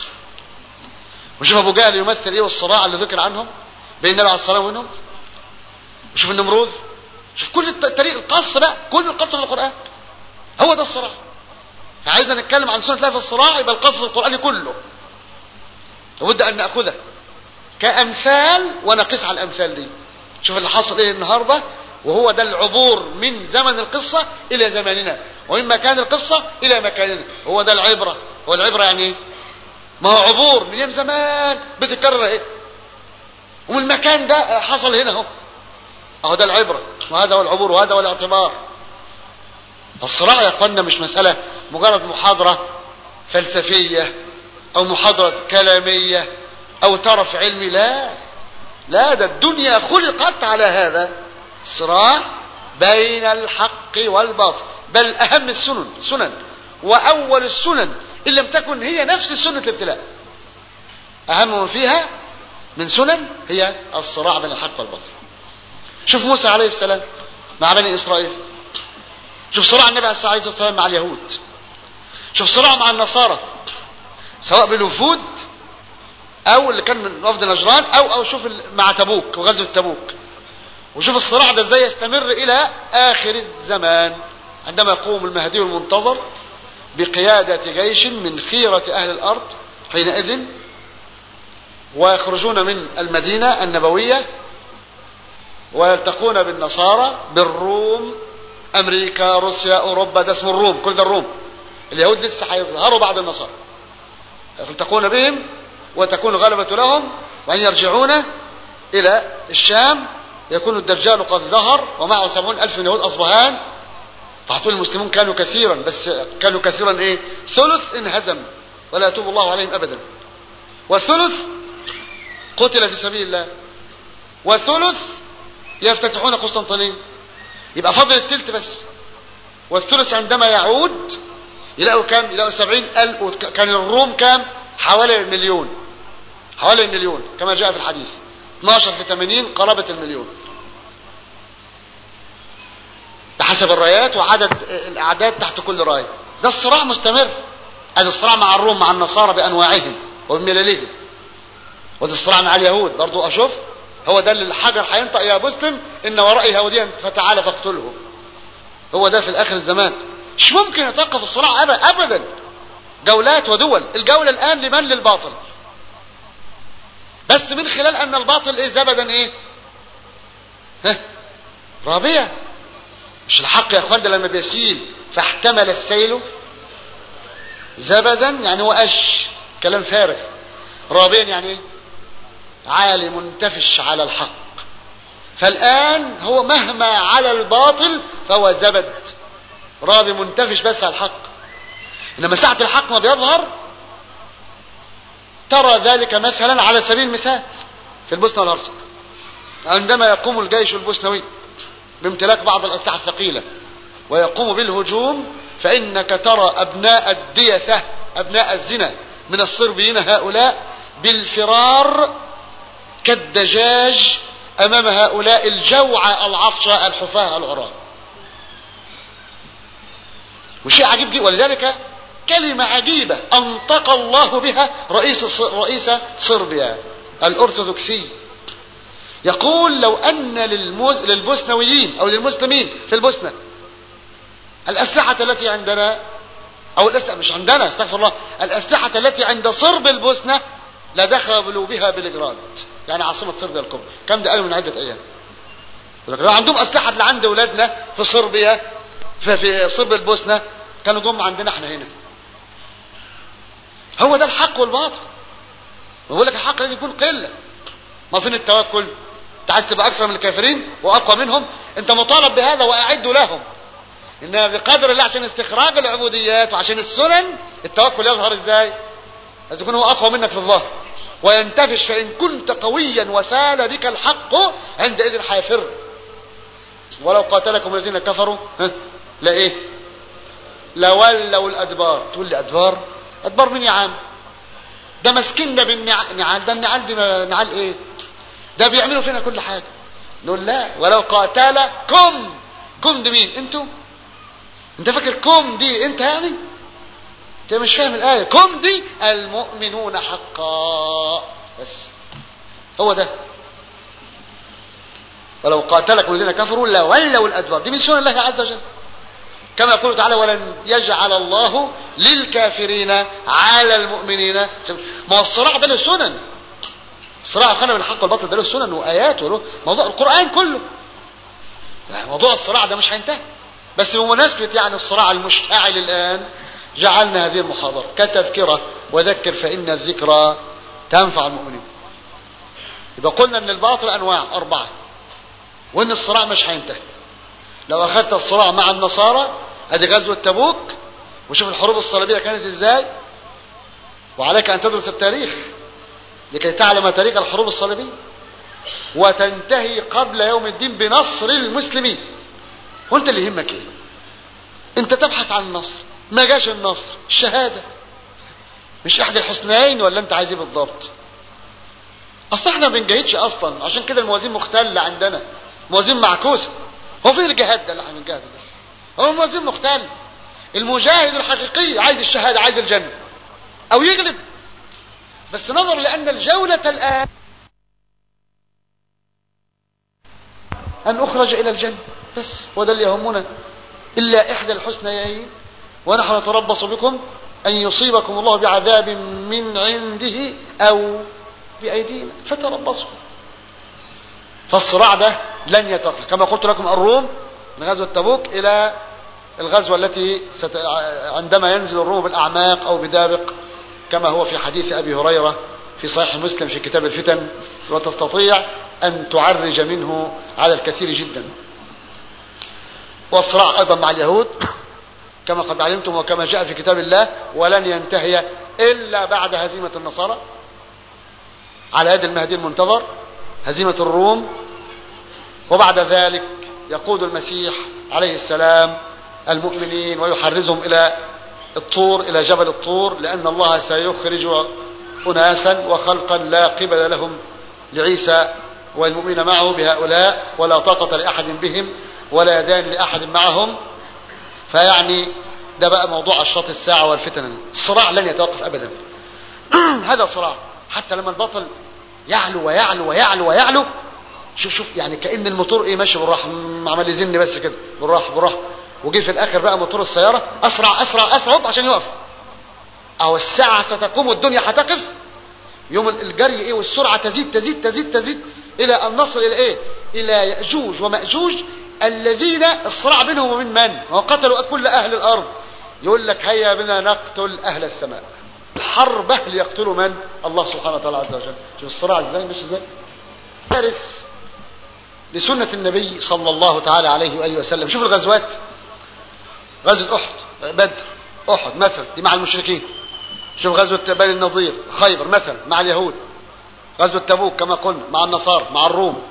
وشوف أبو جهل يمثل إيه والصراع اللي ذكر عنهم بين النبي عليه الصلاة والسلام وبينهم وشوف النمروذ شوف كل الطريق القص بقى كل القص في القرآن هو ده الصراع فعايز نتكلم عن سنة الله في الصراع يبقى القصص القرآني كله لابد أن نأخذه كأمثال ونقيس على الأمثال دي شوف اللي حصل إيه النهاردة وهو ده العبور من زمن القصة إلى زماننا ومن مكان القصة إلى مكاننا هو ده العبرة هو العبرة يعني إيه؟ ما هو عبور من يوم زمان بتتكرر ايه ومن المكان ده حصل هنا اهو اهو ده العبرة وهذا هو العبور وهذا هو الاعتبار الصراع يا اخوانا مش مسألة مجرد محاضرة فلسفية او محاضرة كلامية او طرف علمي لا لا ده الدنيا خلقت على هذا صراع بين الحق والباطل بل اهم السنن سنن واول السنن ان لم تكن هي نفس سنة الابتلاء اهم فيها من سنن هي الصراع بين الحق والباطل شوف موسى عليه السلام مع بني اسرائيل شوف صراع النبي عليه الصلاه والسلام مع اليهود شوف صراع مع النصارى سواء بالوفود او اللي كان من وفد نجران او او شوف ال- مع تبوك وغزوه تبوك وشوف الصراع ده ازاي يستمر الى اخر الزمان عندما يقوم المهدي المنتظر بقيادة جيش من خيرة اهل الارض حينئذ ويخرجون من المدينة النبوية ويلتقون بالنصارى بالروم امريكا روسيا اوروبا ده اسمه الروم كل ده الروم اليهود لسه هيظهروا بعد النصارى يلتقون بهم وتكون الغلبة لهم وأن يرجعون إلى الشام يكون الدجال قد ظهر ومعه سبعون ألف من يهود أصبهان فهتقول المسلمون كانوا كثيرا بس كانوا كثيرا إيه ثلث انهزم ولا يتوب الله عليهم أبدا والثلث قتل في سبيل الله والثلث يفتتحون قسطنطينية يبقى فضل التلت بس والثلث عندما يعود يلاقوا كام يلاقوا سبعين ألف وك- كان الروم كام حوالي المليون حوالي المليون كما جاء في الحديث 12 في 80 قرابة المليون بحسب الرايات وعدد الأعداد تحت كل راية ده الصراع مستمر هذا الصراع مع الروم مع النصارى بأنواعهم وبمللهم وده الصراع مع اليهود برضو أشوف هو ده اللي الحجر هينطق يا مسلم إن ورائي يهوديا فتعالى فاقتله هو ده في الآخر الزمان مش ممكن يتوقف الصراع أبدا أبدا جولات ودول الجولة الآن لمن للباطل بس من خلال أن الباطل إيه زبدا إيه ها رابية مش الحق يا أخوان ده لما بيسيل فاحتمل السيل زبدا يعني هو قش كلام فارغ رابيا يعني ايه عالي منتفش على الحق فالآن هو مهما على الباطل فهو زبد رابي منتفش بس على الحق إنما ساعة الحق ما بيظهر ترى ذلك مثلا على سبيل المثال في البوسنة والهرسك عندما يقوم الجيش البوسنوي بامتلاك بعض الأسلحة الثقيلة ويقوم بالهجوم فإنك ترى أبناء الديثة أبناء الزنا من الصربيين هؤلاء بالفرار كالدجاج أمام هؤلاء الجوعى العطشى الحفاة العراة وشيء عجيب جدا ولذلك كلمة عجيبة أنطق الله بها رئيس رئيس صربيا الأرثوذكسي يقول لو أن للموز... للبوسنويين أو للمسلمين في البوسنة الأسلحة التي عندنا أو الأسلحة مش عندنا استغفر الله الأسلحة التي عند صرب البوسنة لدخلوا بها بلجراد يعني عاصمة صربيا الكبرى كم ده قالوا من عدة أيام لو عندهم أسلحة اللي عند أولادنا في صربيا في, في صرب البوسنة كانوا جم عندنا احنا هنا هو ده الحق والباطل بقول لك الحق لازم يكون قله ما فين التوكل انت عايز تبقى اكثر من الكافرين واقوى منهم انت مطالب بهذا واعدوا لهم انما بقدر الله عشان استخراج العبوديات وعشان السنن التوكل يظهر ازاي لازم يكون هو اقوى منك في الظهر وينتفش فان كنت قويا وسال بك الحق عندئذ هيفر ولو قاتلكم الذين كفروا ها لا ايه لولوا الادبار تقول لي ادبار ادبار مين يا عم ده ماسكيننا بالنعال ده النعال دي نعال ايه ده بيعملوا فينا كل حاجه نقول لا ولو قاتلكم كم دي مين انتوا انت فاكر كم دي انت يعني انت مش فاهم الايه كم دي المؤمنون حقا بس هو ده ولو قاتلكم الذين كفروا لولوا الادبار دي من سنن الله عز وجل كما يقول تعالى ولن يجعل الله للكافرين على المؤمنين ما هو الصراع ده له سنن الصراع خلنا من الحق والباطل ده له سنن وايات وله موضوع القران كله يعني موضوع الصراع ده مش هينتهي بس بمناسبه يعني الصراع المشتعل الان جعلنا هذه المحاضره كتذكره وذكر فان الذكرى تنفع المؤمنين يبقى قلنا ان الباطل انواع اربعه وان الصراع مش هينتهي لو اخذت الصراع مع النصارى ادي غزوه تبوك وشوف الحروب الصليبيه كانت ازاي وعليك ان تدرس التاريخ لكي تعلم تاريخ الحروب الصليبيه وتنتهي قبل يوم الدين بنصر المسلمين وانت اللي يهمك ايه انت تبحث عن النصر ما جاش النصر الشهاده مش احدى الحسنيين ولا انت عايز ايه بالضبط اصل احنا ما بنجاهدش اصلا عشان كده الموازين مختله عندنا موازين معكوسه هو فين الجهاد ده اللي احنا بنجاهد ده هو موازين مختل المجاهد الحقيقي عايز الشهاده عايز الجنه او يغلب بس نظر لأن الجولة الآن أن أخرج إلى الجنة بس وده اللي يهمنا إلا إحدى الحسنيين ونحن نتربص بكم أن يصيبكم الله بعذاب من عنده أو بأيدينا فتربصوا فالصراع ده لن يتوقف كما قلت لكم الروم من غزوة تبوك إلى الغزوة التي ست... عندما ينزل الروم بالأعماق أو بدابق كما هو في حديث أبي هريرة في صحيح مسلم في كتاب الفتن وتستطيع أن تعرج منه على الكثير جدا والصراع أيضا مع اليهود كما قد علمتم وكما جاء في كتاب الله ولن ينتهي إلا بعد هزيمة النصارى على يد المهدي المنتظر هزيمة الروم وبعد ذلك يقود المسيح عليه السلام المؤمنين ويحرزهم إلى الطور إلى جبل الطور لأن الله سيخرج أناسا وخلقا لا قبل لهم لعيسى والمؤمن معه بهؤلاء ولا طاقة لأحد بهم ولا يدان لأحد معهم فيعني ده بقى موضوع أشراط الساعة والفتن الصراع لن يتوقف أبدا هذا صراع حتى لما البطل يعلو ويعلو ويعلو ويعلو شوف شوف يعني كأن الموتور ايه ماشي بالراحة عمال يزن بس كده بالراحة بالراحة وجي في الاخر بقى موتور السيارة اسرع اسرع اسرع هوب عشان يقف او الساعة ستقوم والدنيا هتقف يوم الجري ايه والسرعة تزيد تزيد تزيد تزيد الى ان نصل الى ايه الى يأجوج ومأجوج الذين الصراع بينهم وبين من وقتلوا كل اهل الارض يقول لك هيا بنا نقتل اهل السماء الحرب ليقتلوا من الله سبحانه وتعالى عز وجل شوف الصراع ازاي مش ازاي فارس لسنة النبي صلى الله تعالى عليه وآله وسلم شوف الغزوات غزوة أحد بدر أحد مثلا دي مع المشركين شوف غزوة بني النضير خيبر مثلا مع اليهود غزوة تبوك كما قلنا مع النصارى مع الروم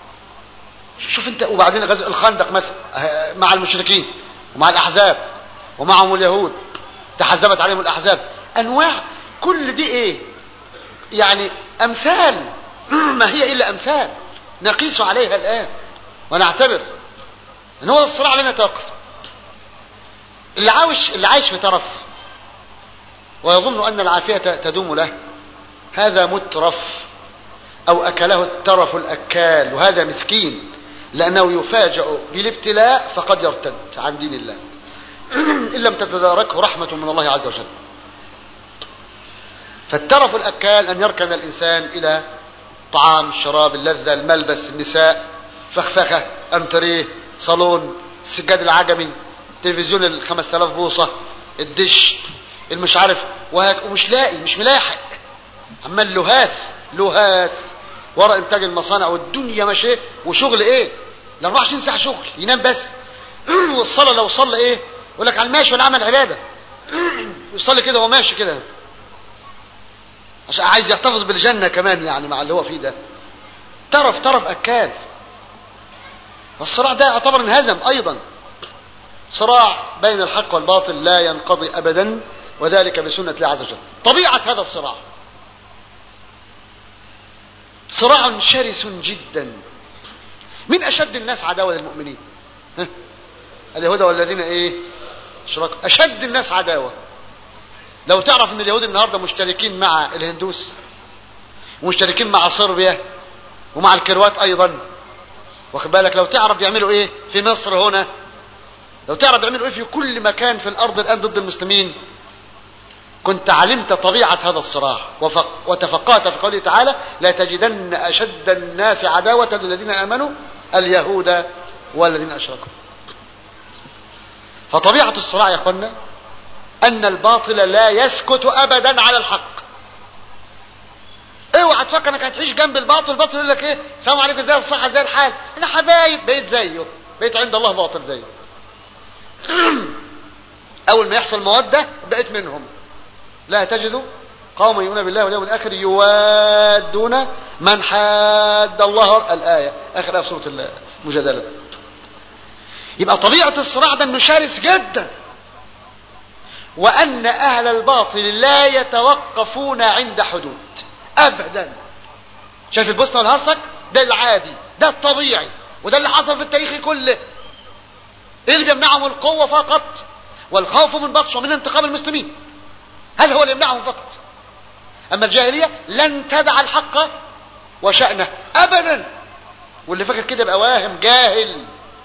شوف انت وبعدين غزوة الخندق مثلا مع المشركين ومع الأحزاب ومعهم اليهود تحزبت عليهم الأحزاب أنواع كل دي إيه يعني أمثال ما هي إلا أمثال نقيس عليها الآن ونعتبر ان هو الصراع لن يتوقف اللي عايش اللي عايش في ترف ويظن ان العافيه تدوم له هذا مترف او اكله الترف الاكال وهذا مسكين لانه يفاجأ بالابتلاء فقد يرتد عن دين الله ان لم تتداركه رحمه من الله عز وجل فالترف الاكال ان يركن الانسان الى طعام الشراب اللذة الملبس النساء فخفخة أمتريه صالون السجاد العجمي تلفزيون ال 5000 بوصة الدش المش عارف وهك ومش لاقي مش ملاحق عمال لهاث لهاث ورا انتاج المصانع والدنيا ماشيه وشغل ايه ال 24 ساعه شغل ينام بس والصلاه لو صلى ايه يقول لك على الماشي ولا عمل عباده يصلي كده وهو ماشي كده عشان عايز يحتفظ بالجنة كمان يعني مع اللي هو فيه ده طرف طرف أكال الصراع ده يعتبر انهزم أيضا صراع بين الحق والباطل لا ينقضي أبدا وذلك بسنة الله عز وجل طبيعة هذا الصراع صراع شرس جدا من أشد الناس عداوة للمؤمنين ها؟ اليهود والذين ايه شركوا أشد الناس عداوة لو تعرف ان اليهود النهارده مشتركين مع الهندوس ومشتركين مع صربيا ومع الكروات ايضا واخد بالك لو تعرف يعملوا ايه في مصر هنا لو تعرف يعملوا ايه في كل مكان في الارض الان ضد المسلمين كنت علمت طبيعة هذا الصراع وتفقهت في قوله تعالى لا تجدن أشد الناس عداوة للذين آمنوا اليهود والذين أشركوا فطبيعة الصراع يا أخوانا ان الباطل لا يسكت ابدا على الحق اوعى تفكر انك هتعيش جنب الباطل الباطل يقول لك ايه السلام عليكم ازاي الصحه ازاي الحال انا حبايب بقيت زيه بقيت عند الله باطل زيه اول ما يحصل موده بقيت منهم لا تجد قوم يؤمنون بالله واليوم الاخر يوادون من حاد الله الايه اخر ايه سوره المجادله يبقى طبيعه الصراع ده انه شرس جدا وأن أهل الباطل لا يتوقفون عند حدود أبدا شايف البوسنة والهرسك ده العادي ده الطبيعي وده اللي حصل في التاريخ كله ايه اللي بيمنعهم القوة فقط والخوف من بطش ومن انتقام المسلمين هذا هو اللي يمنعهم فقط أما الجاهلية لن تدع الحق وشأنه أبدا واللي فاكر كده يبقى واهم جاهل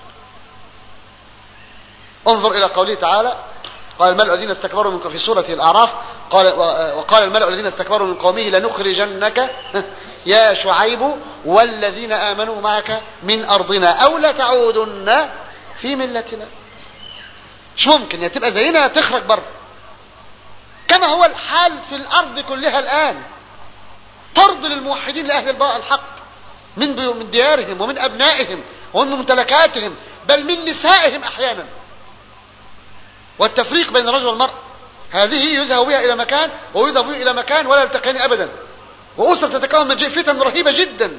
انظر إلى قوله تعالى قال الملأ الذين استكبروا من في سورة الأعراف قال وقال الملأ الذين استكبروا من قومه لنخرجنك يا شعيب والذين آمنوا معك من أرضنا أو لتعودن في ملتنا مش ممكن يا تبقى زينا تخرج بره كما هو الحال في الأرض كلها الآن طرد للموحدين لأهل الحق من من ديارهم ومن أبنائهم ومن ممتلكاتهم بل من نسائهم أحيانا والتفريق بين الرجل والمرأة هذه يذهب بها إلى مكان ويذهب بها إلى مكان ولا يلتقيان أبدا وأسرة تتكون من فتن رهيبة جدا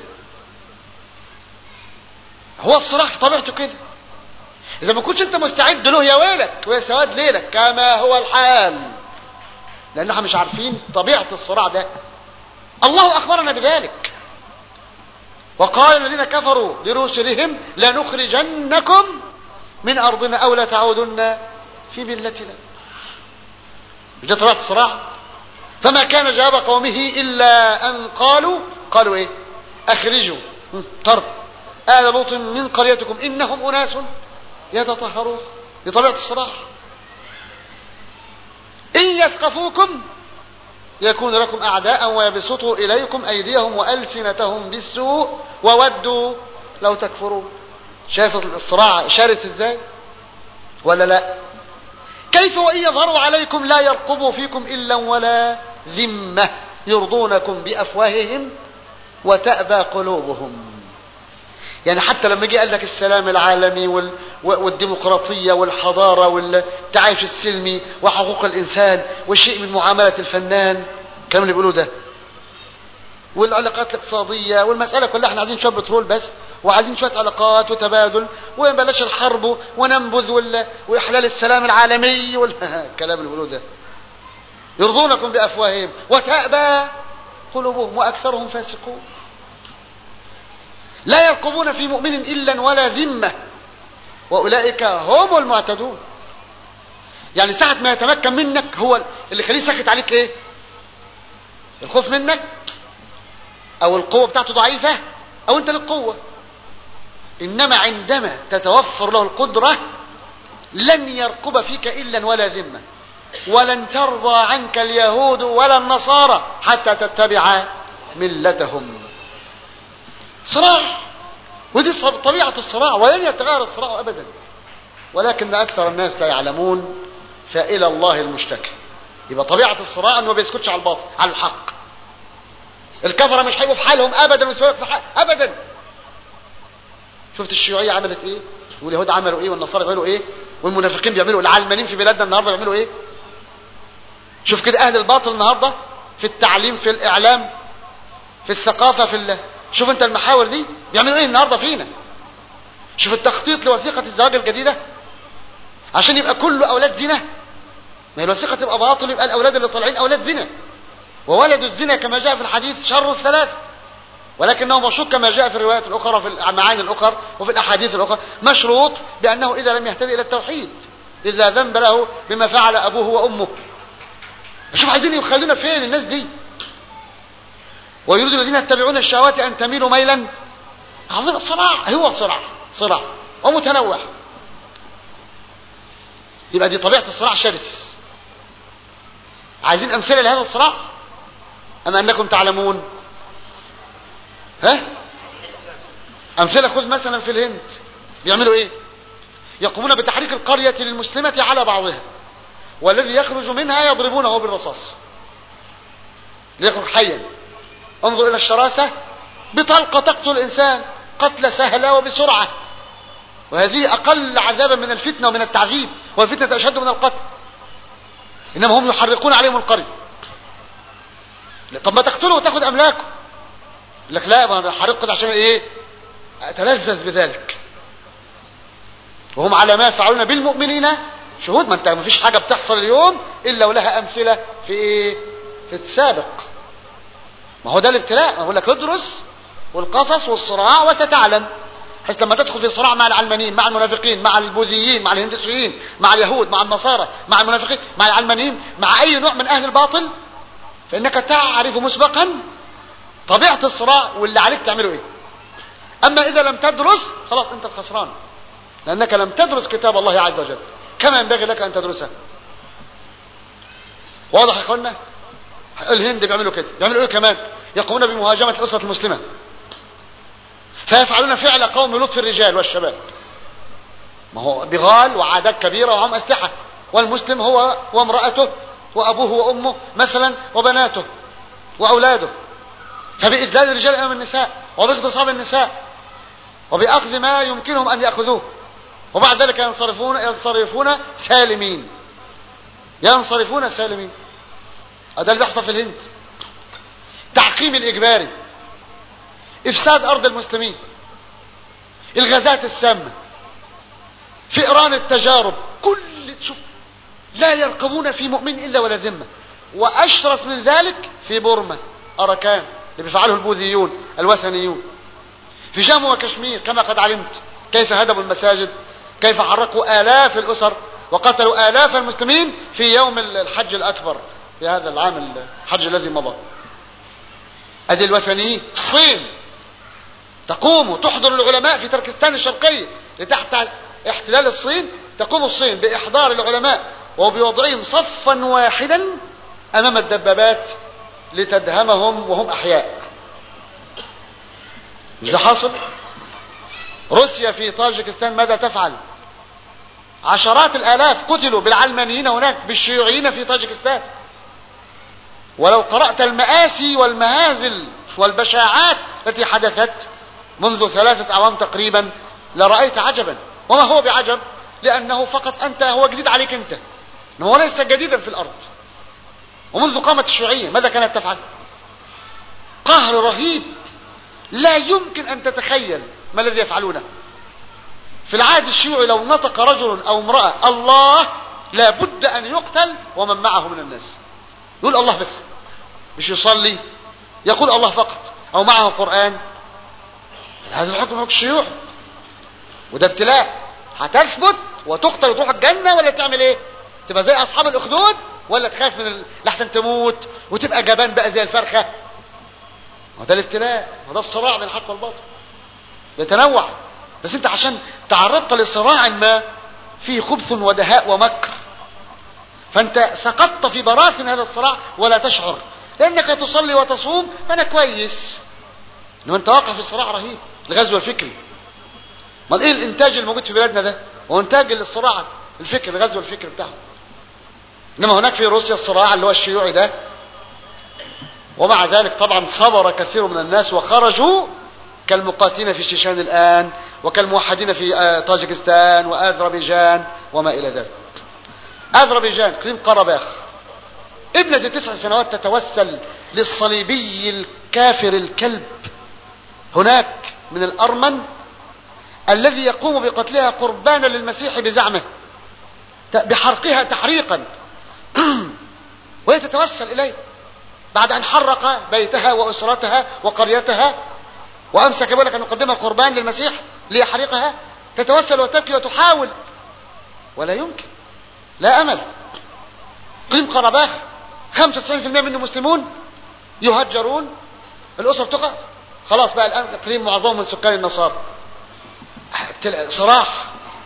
هو الصراع طبيعته كده إذا ما كنتش أنت مستعد له يا ويلك ويا سواد ليلك كما هو الحال لأن احنا مش عارفين طبيعة الصراع ده الله أخبرنا بذلك وقال الذين كفروا لرسلهم لنخرجنكم من أرضنا أو لتعودن في ملتنا ده طبيعة الصراع فما كان جواب قومه إلا أن قالوا قالوا إيه أخرجوا طرد آل لوط من قريتكم إنهم أناس يتطهرون بطبيعة الصراع إن يثقفوكم يكون لكم أعداء ويبسطوا إليكم أيديهم وألسنتهم بالسوء وودوا لو تكفرون شايف الصراع شرس ازاي ولا لا كيف وإن يظهروا عليكم لا يرقبوا فيكم إلا ولا ذمة يرضونكم بأفواههم وتأبى قلوبهم يعني حتى لما جه قال لك السلام العالمي وال... والديمقراطية والحضارة والتعايش السلمي وحقوق الإنسان وشيء من معاملة الفنان الكلام اللي بيقولوه ده والعلاقات الاقتصادية والمسألة كلها احنا عايزين شوية بترول بس وعايزين شوية علاقات وتبادل وبلاش الحرب وننبذ وال... وإحلال السلام العالمي والكلام اللي بيقولوه ده يرضونكم بأفواههم وتأبى قلوبهم وأكثرهم فاسقون لا يرقبون في مؤمن إلا ولا ذمة وأولئك هم المعتدون يعني ساعة ما يتمكن منك هو اللي خليه ساكت عليك ايه الخوف منك او القوة بتاعته ضعيفة او انت للقوة انما عندما تتوفر له القدرة لن يرقب فيك الا ولا ذمة ولن ترضى عنك اليهود ولا النصارى حتى تتبع ملتهم صراع ودي طبيعة الصراع ولن يتغير الصراع أبدا ولكن أكثر الناس لا يعلمون فإلى الله المشتكى يبقى طبيعة الصراع أنه ما بيسكتش على الباطل على الحق الكفرة مش هيبقوا في حالهم أبدا ويسويك في حال أبدا شفت الشيوعية عملت إيه واليهود عملوا إيه والنصارى بيعملوا إيه والمنافقين بيعملوا العلمانيين في بلادنا النهارده بيعملوا إيه شوف كده أهل الباطل النهارده في التعليم في الإعلام في الثقافة في الله شوف انت المحاور دي بيعملوا ايه النهارده فينا شوف التخطيط لوثيقة الزواج الجديدة عشان يبقى كله اولاد زنا ما الوثيقة تبقى باطل يبقى الاولاد اللي طالعين اولاد زنا وولد الزنا كما جاء في الحديث شر الثلاث ولكنه مشروط كما جاء في الروايات الاخرى وفي المعاني الاخرى وفي الاحاديث الاخرى مشروط بانه اذا لم يهتدي الى التوحيد اذا ذنب له بما فعل ابوه وامه شوف عايزين يخلينا فين الناس دي ويريد الذين يتبعون الشهوات أن تميلوا ميلا عظيم صراع هو صراع صراع ومتنوع يبقى دي طبيعة الصراع شرس عايزين أمثلة لهذا الصراع أم أنكم تعلمون ها أمثلة خذ مثلا في الهند بيعملوا إيه يقومون بتحريك القرية للمسلمة على بعضها والذي يخرج منها يضربونه بالرصاص ليخرج حيا انظر الى الشراسة بطلقة تقتل الانسان قتل سهلة وبسرعة وهذه اقل عذابا من الفتنة ومن التعذيب والفتنة اشد من القتل انما هم يحرقون عليهم القرية طب ما تقتله وتاخد املاكه لك لا ما حرقت عشان ايه اتلذذ بذلك وهم على ما يفعلون بالمؤمنين شهود ما انت ما فيش حاجة بتحصل اليوم الا ولها امثلة في ايه في السابق ما هو ده الابتلاء اقول لك ادرس والقصص والصراع وستعلم حيث لما تدخل في صراع مع العلمانيين مع المنافقين مع البوذيين مع الهندسيين مع اليهود مع النصارى مع المنافقين مع العلمانيين مع اي نوع من اهل الباطل فإنك تعرف مسبقا طبيعة الصراع واللي عليك تعمله ايه اما اذا لم تدرس خلاص انت الخسران لانك لم تدرس كتاب الله عز وجل كما ينبغي لك ان تدرسه واضح يا اخوانا الهند بيعملوا كده بيعملوا ايه كمان يقومون بمهاجمة الاسرة المسلمة فيفعلون فعل قوم لطف الرجال والشباب ما هو بغال وعادات كبيرة وهم اسلحة والمسلم هو وامرأته وابوه وامه مثلا وبناته واولاده فبإذلال الرجال امام النساء وباغتصاب النساء وبأخذ ما يمكنهم ان يأخذوه وبعد ذلك ينصرفون ينصرفون سالمين ينصرفون سالمين هذا اللي بيحصل في الهند تعقيم الاجباري افساد ارض المسلمين الغازات السامه فئران التجارب كل شوف لا يرقبون في مؤمن الا ولا ذمه واشرس من ذلك في بورما اراكان اللي بيفعله البوذيون الوثنيون في جامو وكشمير كما قد علمت كيف هدموا المساجد كيف حرقوا آلاف الأسر وقتلوا آلاف المسلمين في يوم الحج الأكبر في هذا العام الحج الذي مضى أدي الوثنيين الصين تقوم تحضر العلماء في تركستان الشرقية لتحت احتلال الصين تقوم الصين بإحضار العلماء وبوضعهم صفا واحدا أمام الدبابات لتدهمهم وهم أحياء مش ده حاصل روسيا في طاجكستان ماذا تفعل عشرات الالاف قتلوا بالعلمانيين هناك بالشيوعيين في طاجكستان ولو قرأت المآسي والمهازل والبشاعات التي حدثت منذ ثلاثة أعوام تقريبا لرأيت عجبا وما هو بعجب لأنه فقط أنت هو جديد عليك أنت هو ليس جديدا في الأرض ومنذ قامت الشيوعية ماذا كانت تفعل قهر رهيب لا يمكن أن تتخيل ما الذي يفعلونه في العهد الشيوعي لو نطق رجل أو امرأة الله لا بد أن يقتل ومن معه من الناس يقول الله بس مش يصلي يقول الله فقط أو معه قرآن هذا الحكم حكم الشيوعي وده ابتلاء هتثبت وتقتل وتروح الجنة ولا تعمل ايه تبقى زي أصحاب الأخدود ولا تخاف من لحسن تموت وتبقى جبان بقى زي الفرخة وده الابتلاء وده الصراع بين الحق والباطل يتنوع بس انت عشان تعرضت لصراع ما فيه خبث ودهاء ومكر فانت سقطت في براثن هذا الصراع ولا تشعر لانك تصلي وتصوم فانا كويس انما انت واقع في صراع رهيب الغزو الفكري امال ايه الانتاج الموجود في بلادنا ده هو انتاج للصراع الفكري الغزو الفكري بتاعهم انما هناك في روسيا الصراع اللي هو الشيوعي ده ومع ذلك طبعا صبر كثير من الناس وخرجوا كالمقاتلين في شيشان الآن وكالموحدين في طاجكستان وأذربيجان وما إلى ذلك أذربيجان قريم قرباخ ابنة تسع سنوات تتوسل للصليبي الكافر الكلب هناك من الأرمن الذي يقوم بقتلها قربانا للمسيح بزعمه بحرقها تحريقا وهي تتوسل إليه بعد أن حرق بيتها وأسرتها وقريتها وأمسك بولك أن يقدمها قربان للمسيح ليحرقها تتوسل وتبكي وتحاول ولا يمكن لا أمل قيم قرباخ 95% منه مسلمون يهجرون الأسر تقع خلاص بقى الآن إقليم معظمهم من سكان النصارى صراح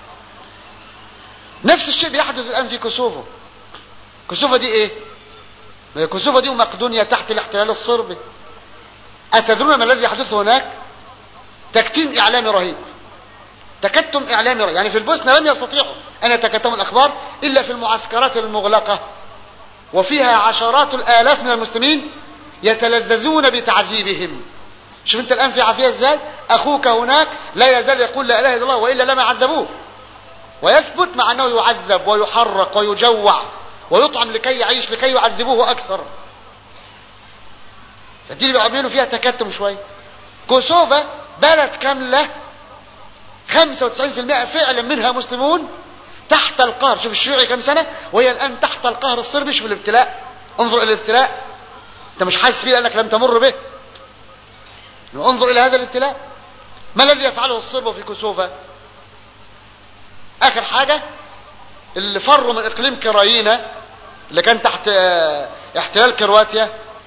نفس الشيء بيحدث الآن في كوسوفو كوسوفو دي ايه كوسوفو دي ومقدونيا تحت الاحتلال الصربي أتدرون ما الذي يحدث هناك تكتيم إعلامي رهيب تكتم إعلامي رهيب يعني في البوسنة لم يستطيعوا أن يتكتموا الأخبار إلا في المعسكرات المغلقة وفيها عشرات الآلاف من المسلمين يتلذذون بتعذيبهم شوف انت الآن في عافية ازاي أخوك هناك لا يزال يقول لا إله إلا الله وإلا لما عذبوه ويثبت مع أنه يعذب ويحرق ويجوع ويطعم لكي يعيش لكي يعذبوه أكثر فدي اللي بيعملوا فيها تكتم شوية كوسوفا بلد كاملة 95% فعلا منها مسلمون تحت القهر شوف الشيوعي كم سنة وهي الآن تحت القهر الصربي شوف الابتلاء انظر إلى الابتلاء انت مش حاسس بيه لأنك لم تمر به انظر إلى هذا الابتلاء ما الذي يفعله الصرب في كوسوفا آخر حاجة اللي فروا من إقليم كراينا اللي كان تحت احتلال كرواتيا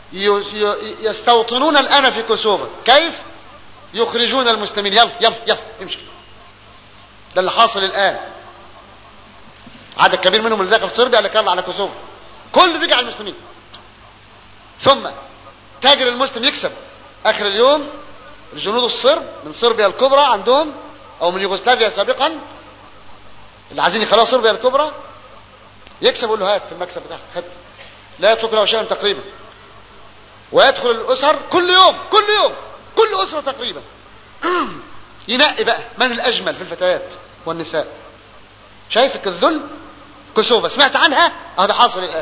يستوطنون الآن في كوسوفا كيف يخرجون المسلمين يلا يلا يلا امشي ده اللي حاصل الآن عدد كبير منهم اللي داخل صربيا اللي كان على كوسوفا كل بيجي على المسلمين ثم تاجر المسلم يكسب اخر اليوم الجنود الصرب من صربيا الكبرى عندهم او من يوغوسلافيا سابقا اللي عايزين يخلوها صربيا الكبرى يكسب يقول له هات في المكسب بتاعك هات لا يترك له شيئا تقريبا ويدخل الاسر كل يوم كل يوم كل اسره تقريبا ينقي بقى من الاجمل في الفتيات والنساء شايفك الذل كسوفة سمعت عنها هذا حاصل الان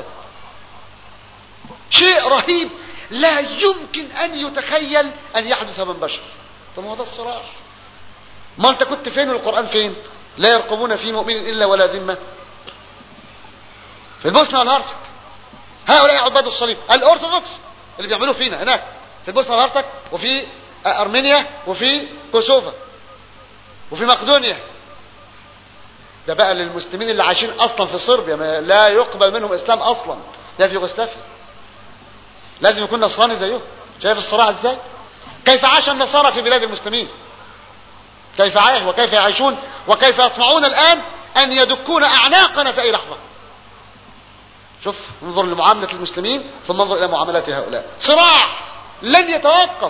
شيء رهيب لا يمكن ان يتخيل ان يحدث من بشر طب هو ده الصراع ما انت كنت فين والقرآن فين لا يرقبون في مؤمن الا ولا ذمة في البوسنة والهرسك هؤلاء عباد الصليب الارثوذكس اللي بيعملوه فينا هناك في البوسنة والهرسك وفي ارمينيا وفي كوسوفا وفي مقدونيا ده بقى للمسلمين اللي عايشين اصلا في صربيا ما لا يقبل منهم اسلام اصلا ده في يوغوسلافيا لازم يكون نصراني زيهم شايف الصراع ازاي كيف عاش النصارى في بلاد المسلمين كيف عاش وكيف يعيشون وكيف يطمعون الان ان يدكون اعناقنا في اي لحظه شوف انظر لمعامله المسلمين ثم انظر الى معاملات هؤلاء صراع لن يتوقف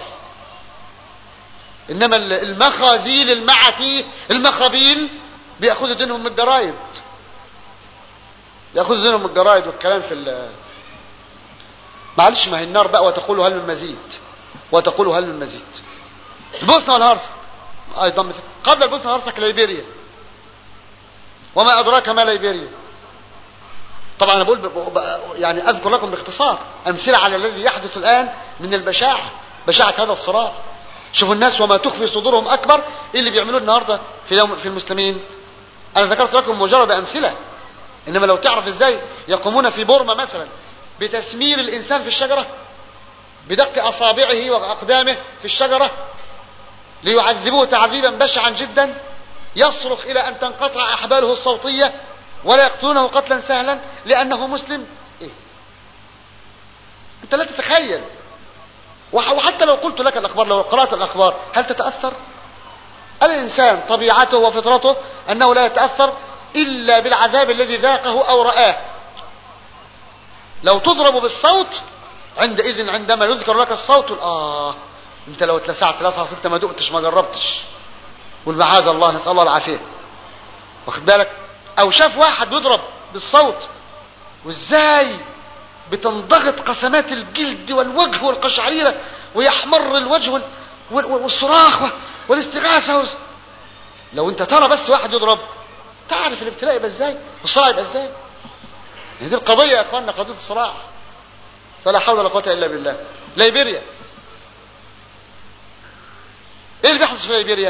انما المخاذيل المعتي المخابيل بياخذوا دينهم من الجرايد بياخذوا دينهم من الجرايد والكلام في معلش ما هي النار بقى وتقول هل من مزيد وتقول هل من مزيد البوسنه والهرسك ايضا قبل البوسنه والهرسك ليبيريا وما ادراك ما ليبيريا طبعا انا بقول يعني اذكر لكم باختصار امثله على الذي يحدث الان من البشاعه بشاعه هذا الصراع شوفوا الناس وما تخفي صدورهم اكبر ايه اللي بيعملوه النهارده في يوم في المسلمين انا ذكرت لكم مجرد امثله انما لو تعرف ازاي يقومون في بورما مثلا بتسمير الانسان في الشجره بدق اصابعه واقدامه في الشجره ليعذبوه تعذيبا بشعا جدا يصرخ الى ان تنقطع احباله الصوتيه ولا يقتلونه قتلا سهلا لانه مسلم ايه انت لا تتخيل وحتى لو قلت لك الاخبار لو قرات الاخبار هل تتاثر الانسان طبيعته وفطرته انه لا يتاثر الا بالعذاب الذي ذاقه او راه لو تضرب بالصوت عندئذ عندما يذكر لك الصوت اه انت لو اتلسعت لسعة انت ما دقتش ما جربتش والمعاذ الله نسال الله العافيه واخد بالك او شاف واحد بيضرب بالصوت وازاي بتنضغط قسمات الجلد والوجه والقشعريره ويحمر الوجه والصراخ والاستغاثه لو انت ترى بس واحد يضرب تعرف الابتلاء يبقى ازاي والصراع يبقى ازاي دي القضيه يا اخواننا قضيه الصراع فلا حول ولا قوه الا بالله ليبيريا ايه اللي بيحدث في ليبيريا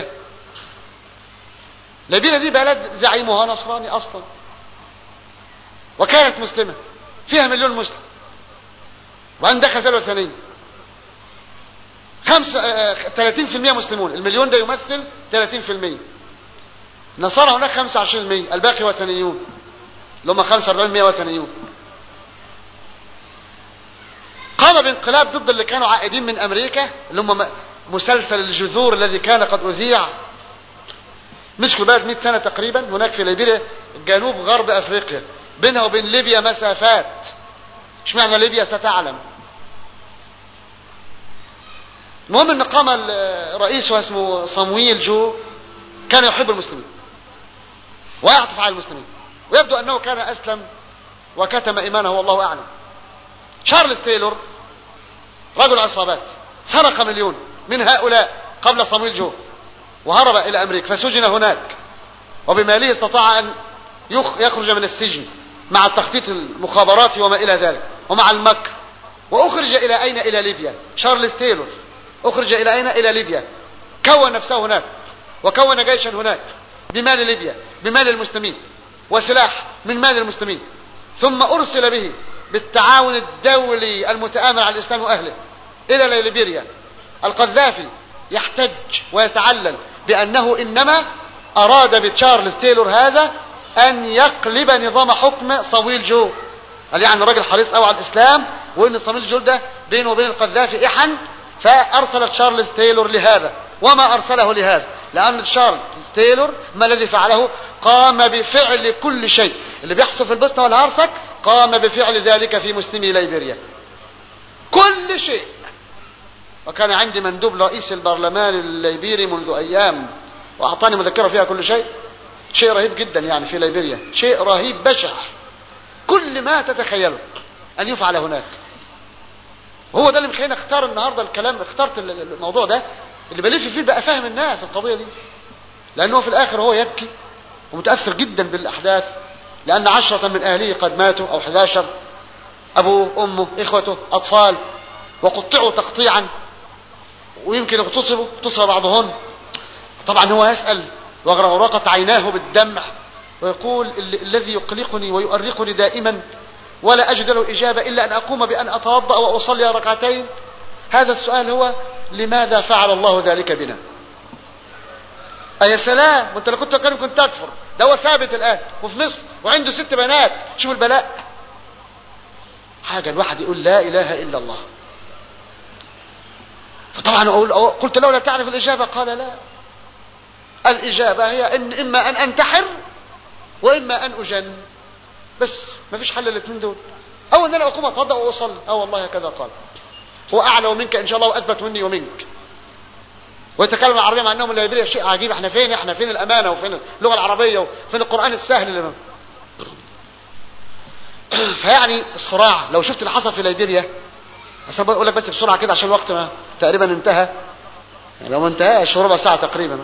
ليبيريا دي بلد زعيمها نصراني اصلا وكانت مسلمه فيها مليون مسلم وبعدين دخل فيها الوثنيه خمسة اه 30% مسلمون المليون ده يمثل 30% نصارى هناك 25% الباقي وثنيون اللي هم 45% وثنيون قام بانقلاب ضد اللي كانوا عائدين من امريكا اللي هم مسلسل الجذور الذي كان قد اذيع مسكوا البلد 100 سنه تقريبا هناك في ليبيريا جنوب غرب افريقيا بينها وبين ليبيا مسافات اشمعنى ليبيا ستعلم المهم ان قام الرئيس اسمه صمويل جو كان يحب المسلمين ويعطف على المسلمين ويبدو انه كان اسلم وكتم ايمانه والله اعلم شارلز تايلور رجل عصابات سرق مليون من هؤلاء قبل صمويل جو وهرب الى امريكا فسجن هناك وبماله استطاع ان يخرج من السجن مع التخطيط المخابراتي وما الى ذلك ومع المكر واخرج الى اين الى ليبيا شارلز تايلور اخرج الى اين الى ليبيا كون نفسه هناك وكون جيشا هناك بمال ليبيا بمال المسلمين وسلاح من مال المسلمين ثم ارسل به بالتعاون الدولي المتآمر على الاسلام واهله الى ليبيريا القذافي يحتج ويتعلل بانه انما اراد بتشارلز تايلور هذا ان يقلب نظام حكم صويل جو قال يعني راجل حريص قوي على الاسلام وان صميل جول ده بينه وبين القذافي احن فارسل تشارلز تايلور لهذا وما ارسله لهذا لان تشارلز تايلور ما الذي فعله قام بفعل كل شيء اللي بيحصل في البوسنه والهرسك قام بفعل ذلك في مسلمي ليبيريا كل شيء وكان عندي مندوب رئيس البرلمان الليبيري منذ ايام واعطاني مذكره فيها كل شيء شيء رهيب جدا يعني في ليبيريا شيء رهيب بشع كل ما تتخيله ان يفعل هناك هو ده اللي مخليني اختار النهارده الكلام اخترت الموضوع ده اللي بلف فيه بقى فاهم الناس القضيه دي لانه في الاخر هو يبكي ومتاثر جدا بالاحداث لان عشرة من اهله قد ماتوا او 11 ابوه امه اخوته اطفال وقطعوا تقطيعا ويمكن اغتصبوا اغتصب بعضهن طبعا هو يسال وغرقت عيناه بالدمع ويقول الذي يقلقني ويؤرقني دائما ولا أجد له إجابة إلا أن أقوم بأن أتوضأ وأصلي ركعتين هذا السؤال هو لماذا فعل الله ذلك بنا أي سلام وانت لو كنت مكانه كنت تكفر ده هو ثابت الآن وفي مصر وعنده ست بنات شوف البلاء حاجة الواحد يقول لا إله إلا الله فطبعا أقول قلت له لا تعرف الإجابة قال لا الإجابة هي إن إما أن أنتحر وإما أن أجن بس ما فيش حل الاثنين دول أو أن أنا أقوم أتوضأ وأصلي أو والله هكذا قال هو أعلى منك إن شاء الله وأثبت مني ومنك ويتكلم العربية مع أنهم الليبرية شيء عجيب احنا فين احنا فين الأمانة وفين اللغة العربية وفين القرآن السهل اللي فيعني الصراع لو شفت اللي حصل في ليبيريا بس بقول لك بس بسرعة كده عشان الوقت ما تقريبا انتهى يعني لو ما انتهاش ربع ساعة تقريبا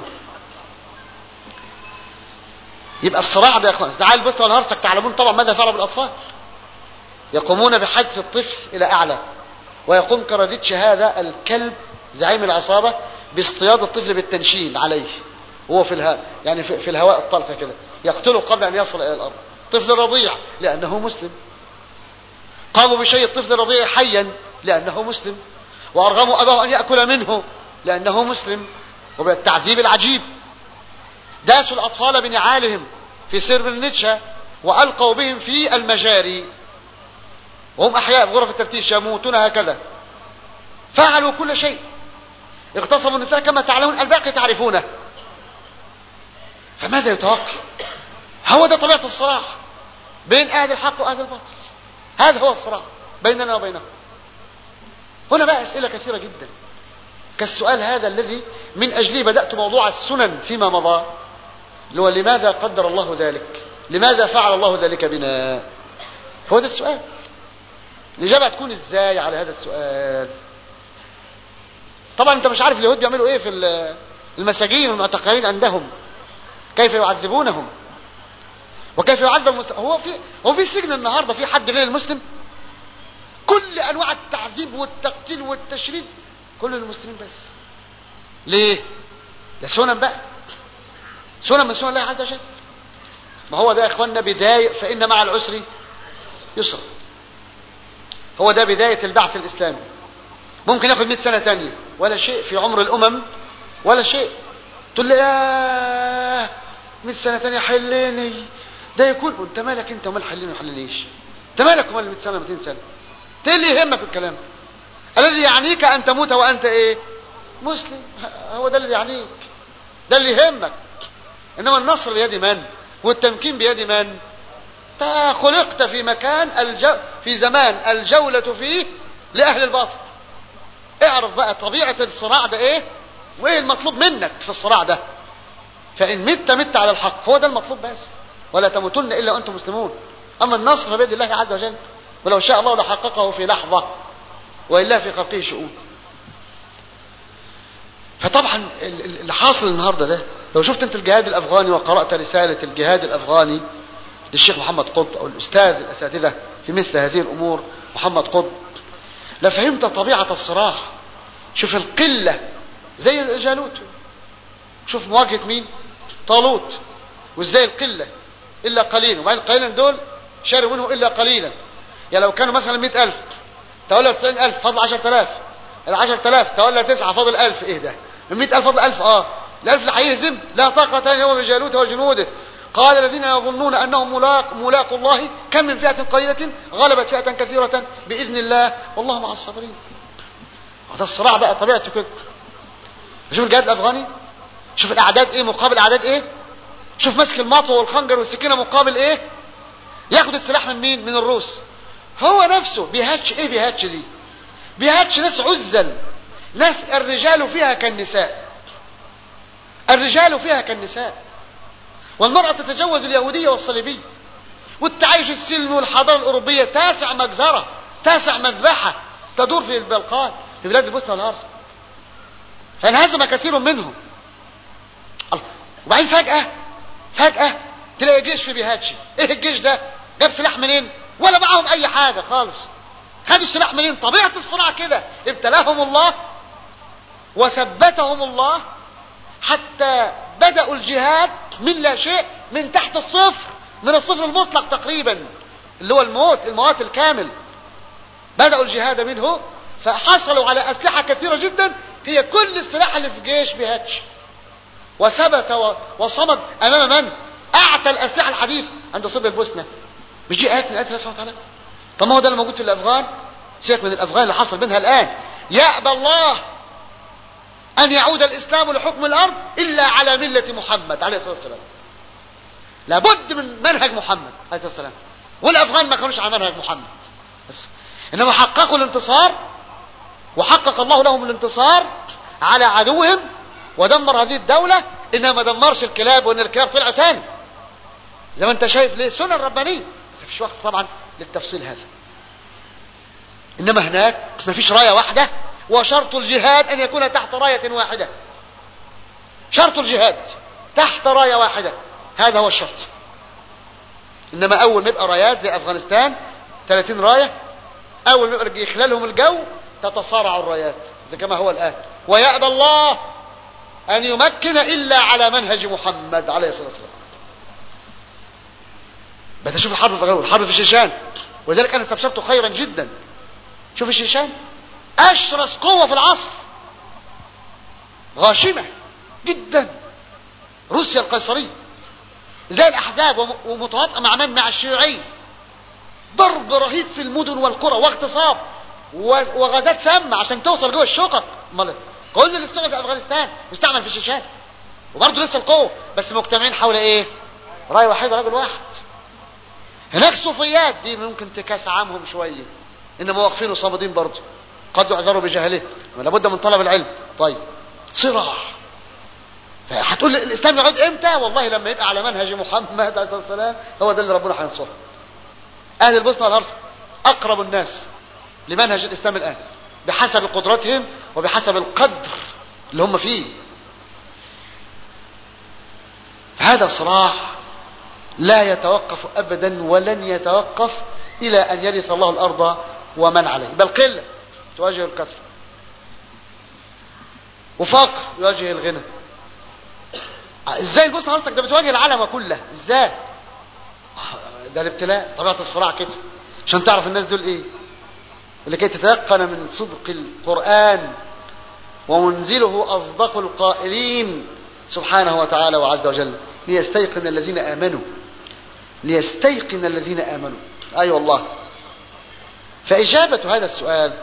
يبقى الصراع ده يا اخوان تعال البوسنه والهرسك تعلمون طبعا ماذا فعل بالاطفال يقومون بحدث الطفل الى اعلى ويقوم كراديتش هذا الكلب زعيم العصابه باصطياد الطفل بالتنشين عليه وهو في الهواء يعني في, في الهواء الطلق كده يقتله قبل ان يصل الى الارض طفل رضيع لانه مسلم قاموا بشيء الطفل الرضيع حيا لانه مسلم وارغموا اباه ان ياكل منه لانه مسلم وبالتعذيب العجيب داسوا الأطفال بنعالهم في سربرنيتشا وألقوا بهم في المجاري وهم أحياء في غرف التفتيش يموتون هكذا فعلوا كل شيء اغتصبوا النساء كما تعلمون الباقي تعرفونه فماذا يتوقع هو ده طبيعة الصراع بين أهل الحق وأهل الباطل هذا هو الصراع بيننا وبينهم هنا بقى أسئلة كثيرة جدا كالسؤال هذا الذي من أجله بدأت موضوع السنن فيما مضى اللي هو لماذا قدر الله ذلك لماذا فعل الله ذلك بنا هو ده السؤال الإجابة تكون إزاي على هذا السؤال طبعا أنت مش عارف اليهود بيعملوا إيه في المساجين والمعتقلين عندهم كيف يعذبونهم وكيف يعذب المسلم هو في هو في سجن النهارده في حد غير المسلم كل انواع التعذيب والتقتيل والتشريد كل المسلمين بس ليه ده سنن بقى سنن من سنن الله عز وجل ما هو ده يا اخواننا بداية فإن مع العسر يسرا هو ده بداية البعث الإسلامي ممكن ياخد 100 سنة تانية ولا شيء في عمر الأمم ولا شيء تقول لي يا 100 سنة تانية حليني ده يكون انت مالك انت ومال حليني ما حلينيش انت مالك ومال 100 سنة 200 سنة ايه اللي يهمك الكلام الذي يعنيك ان تموت وانت ايه مسلم هو ده اللي يعنيك ده اللي يهمك انما النصر بيد من والتمكين بيد من انت خلقت في مكان الجو في زمان الجولة فيه لأهل الباطل اعرف بقى طبيعة الصراع ده ايه وايه المطلوب منك في الصراع ده فإن مت مت على الحق هو ده المطلوب بس ولا تموتن إلا وأنتم مسلمون أما النصر بيد الله عز وجل ولو شاء الله لحققه في لحظة وإلا في خلقه شؤون فطبعا اللي حاصل النهارده ده لو شفت انت الجهاد الافغاني وقرات رساله الجهاد الافغاني للشيخ محمد قطب او الاستاذ الاساتذه في مثل هذه الامور محمد قطب لفهمت طبيعه الصراع شوف القله زي جالوت شوف مواجهه مين طالوت وازاي القله الا قليلا وبعدين قليلا دول شاروا منه الا قليلا يعني لو كانوا مثلا 100000 تولى 90000 فضل 10000 ال 10000 تولى 9 فاضل 1000 ايه ده؟ ال 100000 فاضل 1000 اه ال 1000 اللي هيهزم لا طاقة ثانية هو بجالوت وجنوده قال الذين يظنون انهم ملاق ملاقوا الله كم من فئه قليله غلبت فئه كثيره باذن الله والله مع الصابرين هذا الصراع بقى طبيعته كده شوف الجهاد الافغاني شوف الاعداد ايه مقابل اعداد ايه شوف مسك المطوه والخنجر والسكينه مقابل ايه ياخد السلاح من مين من الروس هو نفسه بيهاتش ايه بيهاتش دي بيهاتش ناس عزل ناس الرجال فيها كالنساء الرجال فيها كالنساء والمرأة تتجوز اليهودية والصليبية والتعايش السلمي والحضارة الأوروبية تاسع مجزرة تاسع مذبحة تدور في البلقان في بلاد البوسنة والهرسك فانهزم كثير منهم الله. وبعدين فجأة فجأة تلاقي جيش في بيهاتشي ايه الجيش ده جاب سلاح منين ولا معاهم اي حاجة خالص خدوا السلاح منين طبيعة الصراع كده ابتلاهم الله وثبتهم الله حتى بدأوا الجهاد من لا شيء من تحت الصفر من الصفر المطلق تقريبا اللي هو الموت الموت الكامل بدأوا الجهاد منه فحصلوا على أسلحة كثيرة جدا هي كل السلاح اللي في جيش بهاتش وثبت وصمد أمام من؟ أعتى الأسلحة الحديثة عند صلب البوسنة مش دي آيات من آيات الله سبحانه وتعالى طب ما هو ده اللي موجود في الأفغان سيبك من الأفغان اللي حصل بينها الآن يأبى الله أن يعود الإسلام لحكم الأرض إلا على ملة محمد عليه الصلاة والسلام لابد من منهج محمد عليه الصلاة والسلام والأفغان ما كانوش على منهج محمد بس. إنما حققوا الانتصار وحقق الله لهم الانتصار على عدوهم ودمر هذه الدولة إنما ما دمرش الكلاب وإن الكلاب طلعوا تاني زي ما أنت شايف ليه سنة ربانية بس مفيش وقت طبعا للتفصيل هذا إنما هناك مفيش راية واحدة وشرط الجهاد أن يكون تحت راية واحدة شرط الجهاد تحت راية واحدة هذا هو الشرط إنما أول ما يبقى رايات زي أفغانستان 30 راية أول ما يبقى يخلالهم الجو تتصارع الرايات زي كما هو الآن ويأبى الله أن يمكن إلا على منهج محمد عليه الصلاة والسلام بدأ شوف الحرب في الحرب في الشيشان ولذلك أنا استبشرت خيرا جدا شوف الشيشان أشرس قوة في العصر غاشمة جدا روسيا القيصرية زي الأحزاب ومتواطئة مع من مع الشيوعيين ضرب رهيب في المدن والقرى واغتصاب وغازات سامة عشان توصل جوه الشقق امال كل اللي استعمل في افغانستان واستعمل في الشيشان وبرضه لسه القوة بس مجتمعين حول ايه راي واحد راجل واحد هناك صوفيات دي ممكن تكاس عامهم شوية انما واقفين وصامدين برضه قد يعذروا بجهله لابد من طلب العلم طيب صراع هتقول الاسلام يعود امتى والله لما يبقى على منهج محمد عليه الصلاه والسلام هو ده اللي ربنا هينصره اهل البوسنه والهرسك اقرب الناس لمنهج الاسلام الان بحسب قدرتهم وبحسب القدر اللي هم فيه هذا صراع لا يتوقف ابدا ولن يتوقف الى ان يرث الله الارض ومن عليه بل قله تواجه الكثره وفقر يواجه الغنى ازاي البوسنه والهرسك ده بتواجه العالم كله ازاي ده الابتلاء طبيعه الصراع كده عشان تعرف الناس دول ايه ولكي تتيقن من صدق القرآن ومنزله أصدق القائلين سبحانه وتعالى وعز وجل ليستيقن الذين آمنوا ليستيقن الذين آمنوا أي أيوة والله فإجابة هذا السؤال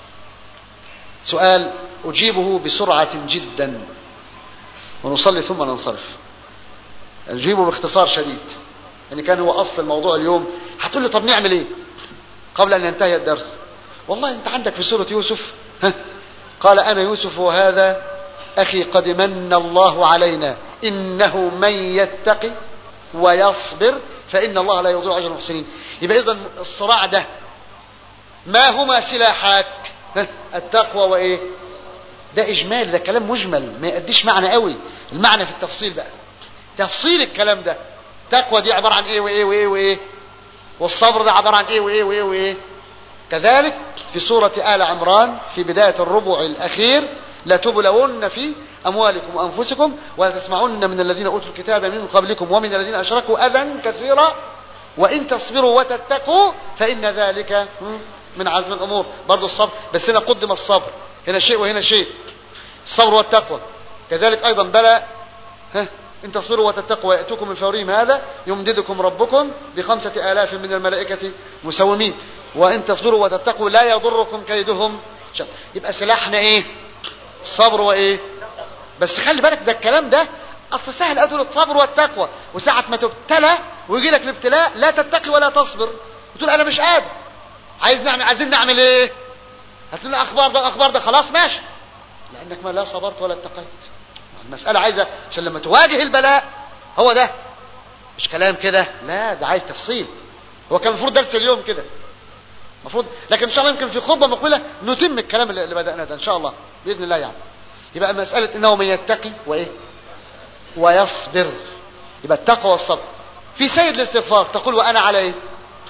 سؤال أجيبه بسرعة جدا ونصلي ثم ننصرف أجيبه باختصار شديد يعني كان هو أصل الموضوع اليوم هتقول لي طب نعمل إيه قبل أن ينتهي الدرس والله أنت عندك في سورة يوسف ها قال أنا يوسف وهذا أخي قد من الله علينا إنه من يتقي ويصبر فإن الله لا يضيع أجر المحسنين يبقى إذا الصراع ده ما هما سلاحات التقوى وإيه ده إجمال ده كلام مجمل ما يأديش معنى قوي المعنى في التفصيل بقى تفصيل الكلام ده تقوى دي عبارة عن إيه وإيه وإيه وإيه والصبر ده عبارة عن إيه وإيه وإيه وإيه كذلك في سورة آل عمران في بداية الربع الأخير لتبلون في أموالكم وأنفسكم ولتسمعن من الذين أوتوا الكتاب من قبلكم ومن الذين أشركوا أذى كثيرا وإن تصبروا وتتقوا فإن ذلك من عزم الأمور برضو الصبر بس هنا قدم الصبر هنا شيء وهنا شيء الصبر والتقوى كذلك أيضا بلى إن تصبروا وتتقوا ويأتوكم من فورهم هذا يمددكم ربكم بخمسة آلاف من الملائكة مسومين وإن تصبروا وتتقوا لا يضركم كيدهم شيء يبقى سلاحنا إيه الصبر وإيه بس خلي بالك ده الكلام ده أصل سهل أدول الصبر والتقوى وساعة ما تبتلى ويجي لك الابتلاء لا تتقي ولا تصبر وتقول أنا مش قادر عايز نعمل عايزين نعمل إيه هتقول لي أخبار ده أخبار ده خلاص ماشي لأنك ما لا صبرت ولا اتقيت المسألة عايزة عشان لما تواجه البلاء هو ده مش كلام كده لا ده عايز تفصيل هو كان المفروض درس اليوم كده المفروض لكن ان شاء الله يمكن في خطبه مقبله نتم الكلام اللي بدانا ده ان شاء الله باذن الله يعني يبقى مساله انه من يتقي وايه ويصبر يبقى التقوى والصبر في سيد الاستغفار تقول وانا على ايه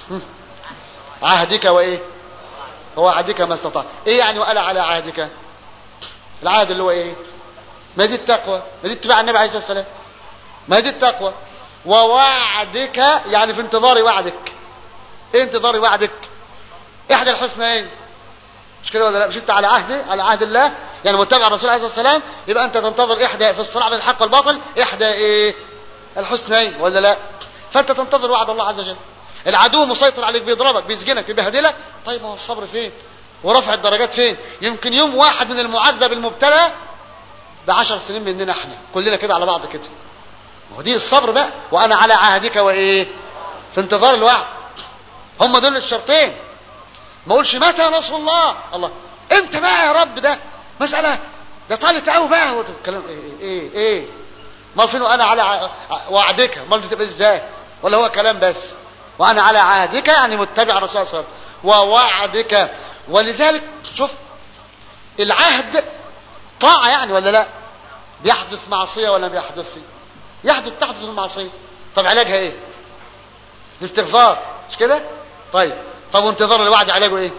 عهدك وايه هو عهدك ما استطاع ايه يعني وانا على عهدك العهد اللي هو ايه ما دي التقوى ما دي اتباع النبي عليه الصلاه والسلام ما دي التقوى ووعدك يعني في انتظار وعدك ايه انتظار وعدك احدى الحسنيين مش كده ولا لا مش انت على عهد على عهد الله يعني متبع الرسول عليه الصلاه والسلام يبقى انت تنتظر احدى في الصراع بين الحق والباطل احدى ايه الحسنيين ولا لا فانت تنتظر وعد الله عز وجل العدو مسيطر عليك بيضربك بيسجنك بيبهدلك طيب هو الصبر فين ورفع الدرجات فين يمكن يوم واحد من المعذب المبتلى بعشر سنين مننا احنا كلنا كده على بعض كده ما هو دي الصبر بقى وانا على عهدك وايه في انتظار الوعد هم دول الشرطين ما اقولش متى نصر الله الله امتى بقى يا رب ده مسألة ده طالت قوي بقى هو الكلام ايه ايه ايه ما فين وانا على وعدك امال بتبقى ازاي ولا هو كلام بس وانا على عهدك يعني متبع الرسول صلى الله عليه وسلم ووعدك ولذلك شوف العهد طاعة يعني ولا لا بيحدث معصية ولا بيحدث يحدث تحدث المعصية طب علاجها ايه الاستغفار مش كده طيب طب وانتظار الوعد علاجه ايه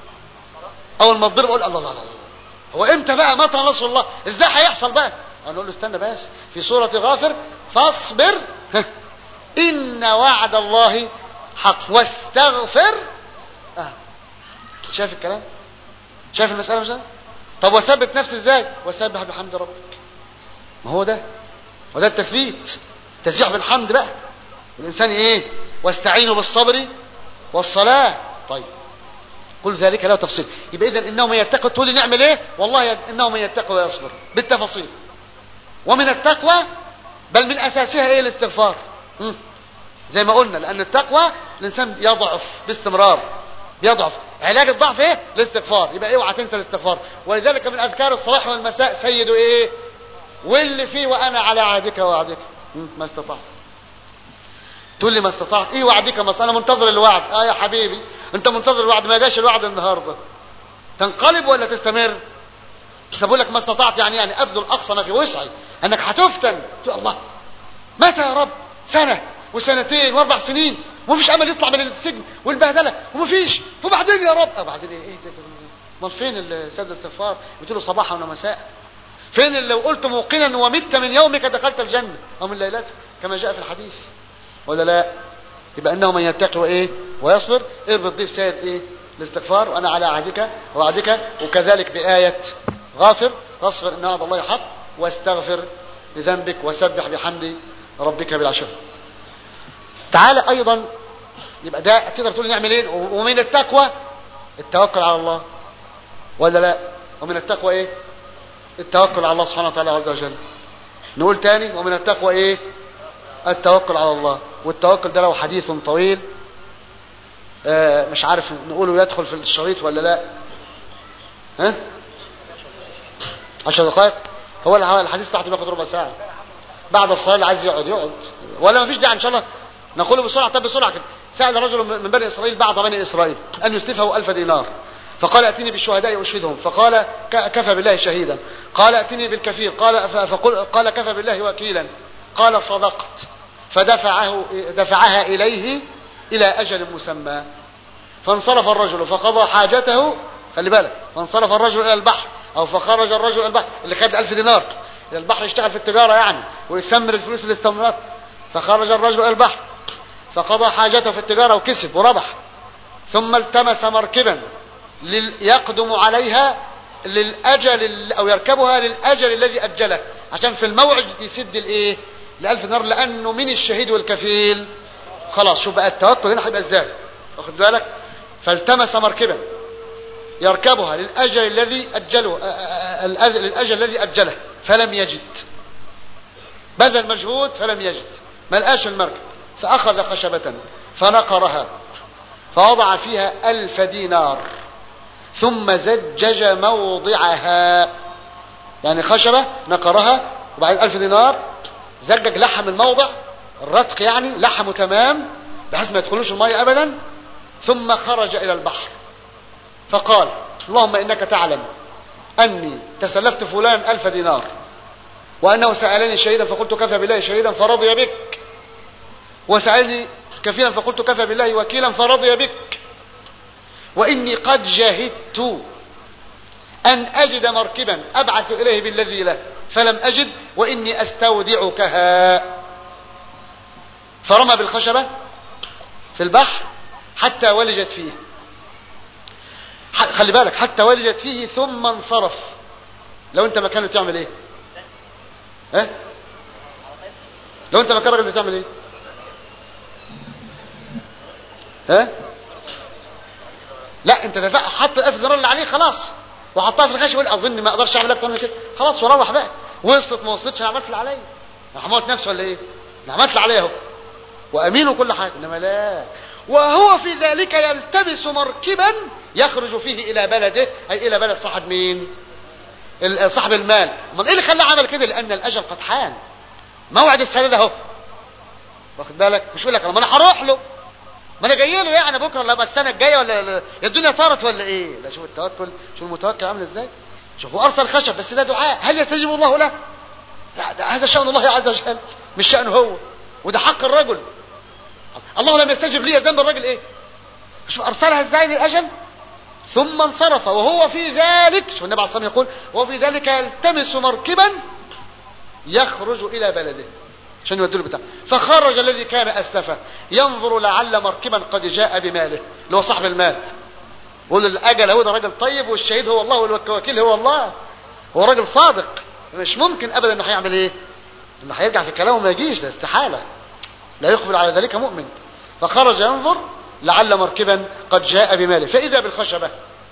اول ما تضرب اقول الله الله الله هو امتى بقى متى نصر الله ازاي هيحصل بقى انا اقول له استنى بس في سورة غافر فاصبر ان وعد الله حق واستغفر آه. شايف الكلام شايف المسألة مش ده طب وثبت نفسي ازاي وسبح بحمد ربك ما هو ده وده التثبيت تسبيح بالحمد بقى الانسان ايه واستعينوا بالصبر والصلاة طيب كل ذلك له تفصيل يبقى اذا انه من يتقى تقول لي نعمل ايه والله انه من يتقى ويصبر بالتفاصيل ومن التقوى بل من اساسها ايه الاستغفار م? زي ما قلنا لان التقوى الانسان يضعف باستمرار يضعف علاج الضعف ايه الاستغفار يبقى اوعى تنسى الاستغفار ولذلك من اذكار الصباح والمساء سيدوا ايه واللي فيه وانا على عهدك ووعدك ما استطعت تقول لي ما استطعت ايه وعدك ما انا منتظر الوعد اه يا حبيبي انت منتظر الوعد ما جاش الوعد النهارده تنقلب ولا تستمر بقول لك ما استطعت يعني يعني ابذل اقصى ما في وسعي انك هتفتن تقول الله متى يا رب سنه وسنتين واربع سنين ومفيش امل يطلع من السجن والبهدله ومفيش وبعدين يا رب وبعدين ايه ايه ده امال فين السيد الاستغفار بتقول صباحا ومساء فين اللي لو قلت موقنا ومت من يومك دخلت الجنه او من ليلتك كما جاء في الحديث ولا لا يبقى انه من يتقي وايه ويصبر اربط ضيف سيد ايه الاستغفار وانا على عهدك وعدك وكذلك بآية غافر فاصبر ان وعد الله حق واستغفر لذنبك وسبح بحمد ربك بالعشر تعالى ايضا يبقى ده تقدر تقول نعمل ايه ومن التقوى التوكل على الله ولا لا ومن التقوى ايه التوكل على الله سبحانه وتعالى عز وجل نقول تاني ومن التقوى ايه التوكل على الله والتوكل ده له حديث طويل آه مش عارف نقوله يدخل في الشريط ولا لا ها عشر دقائق هو الحديث تحته بياخد ربع ساعة بعد الصلاة اللي عايز يقعد يقعد ولا ما فيش داعي ان شاء الله نقوله بسرعة طب بسرعة كده سأل رجل من بني إسرائيل بعض بني إسرائيل أن يسلفه ألف دينار فقال ائتني بالشهداء أشهدهم فقال كفى بالله شهيدا قال ائتني بالكفيل قال فقل قال كفى بالله وكيلا قال صدقت فدفعه دفعها إليه إلى أجل مسمى فانصرف الرجل فقضى حاجته خلي بالك فانصرف الرجل إلى البحر أو فخرج الرجل إلى البحر اللي خد ألف دينار إلى البحر يشتغل في التجارة يعني ويثمر الفلوس اللي استمرت فخرج الرجل إلى البحر فقضى حاجته في التجارة وكسب وربح ثم التمس مركبا يقدم عليها للأجل أو يركبها للأجل الذي أجله عشان في الموعد يسد الإيه لألف دينار لأنه من الشهيد والكفيل خلاص شوف بقى التوكل هنا هيبقى ازاي واخد بالك فالتمس مركبا يركبها للأجل الذي أجله للأجل الذي أجله فلم يجد بذل مجهود فلم يجد ما لقاش المركب فأخذ خشبة فنقرها فوضع فيها ألف دينار ثم زجج موضعها يعني خشبة نقرها وبعدين ألف دينار زجج لحم الموضع الرتق يعني لحمه تمام بحيث ما يدخلوش المية أبدا ثم خرج إلى البحر فقال اللهم إنك تعلم أني تسلفت فلان ألف دينار وأنه سألني شهيدا فقلت كفى بالله شهيدا فرضي بك وسألني كفيلا فقلت كفى بالله وكيلا فرضي بك وإني قد جاهدت أن أجد مركبا أبعث إليه بالذي له فلم أجد وإني أستودعكها فرمى بالخشبة في البحر حتى ولجت فيه خلي بالك حتى ولجت فيه ثم انصرف لو انت مكانه تعمل ايه ها لو انت مكان الراجل تعمل ايه ها لا انت دفع حط الالف دينار اللي عليه خلاص وحطها في الخشب يقول اظن ما اقدرش اعمل اكتر من كده خلاص وروح بقى وصلت ما وصلتش انا عملت اللي عليا عملت نفسه ولا ايه انا عملت اللي عليا اهو وامين وكل حاجه انما لا وهو في ذلك يلتبس مركبا يخرج فيه الى بلده اي الى بلد صاحب مين صاحب المال امال ايه اللي خلاه عمل كده لان الاجل قد حان موعد السداد اهو واخد بالك مش يقول لك ما انا هروح له ما انا جاي له يعني بكره ولا السنه الجايه ولا الدنيا طارت ولا ايه لا شوف التوكل شوف المتوكل عامل ازاي شوفوا ارسل خشب بس ده دعاء هل يستجيب الله له لا ده هذا شأن الله عز وجل مش شأنه هو وده حق الرجل الله لم يستجب لي ذنب الرجل ايه شوف ارسلها ازاي للاجل ثم انصرف وهو في ذلك شوف النبي عليه الصلاه يقول وهو في ذلك يلتمس مركبا يخرج الى بلده عشان يودي له بتاع فخرج الذي كان اسلفه ينظر لعل مركبا قد جاء بماله اللي هو صاحب المال يقول الاجل هو ده راجل طيب والشهيد هو الله والوكيل هو الله هو راجل صادق مش ممكن ابدا انه هيعمل ايه انه هيرجع في كلامه ما يجيش ده استحاله لا يقبل على ذلك مؤمن فخرج ينظر لعل مركبا قد جاء بماله فإذا بالخشبة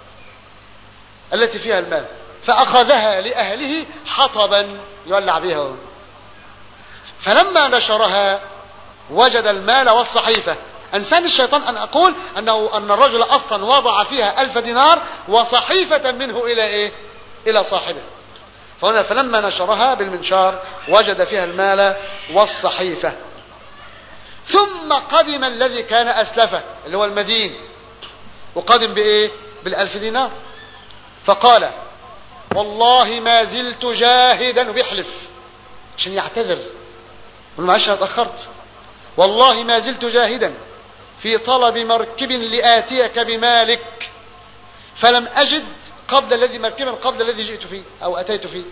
التي فيها المال فأخذها لأهله حطبا يولع بها فلما نشرها وجد المال والصحيفة أنسان الشيطان أن أقول أنه أن الرجل أصلا وضع فيها ألف دينار وصحيفة منه إلى إيه إلى صاحبه فهنا فلما نشرها بالمنشار وجد فيها المال والصحيفة ثم قدم الذي كان أسلفه اللي هو المدين وقدم بإيه بالألف دينار فقال والله ما زلت جاهدا وبيحلف عشان يعتذر يقول معلش انا اتاخرت والله ما زلت جاهدا في طلب مركب لآتيك بمالك فلم أجد قبل الذي مركبا قبل الذي جئت فيه أو أتيت فيه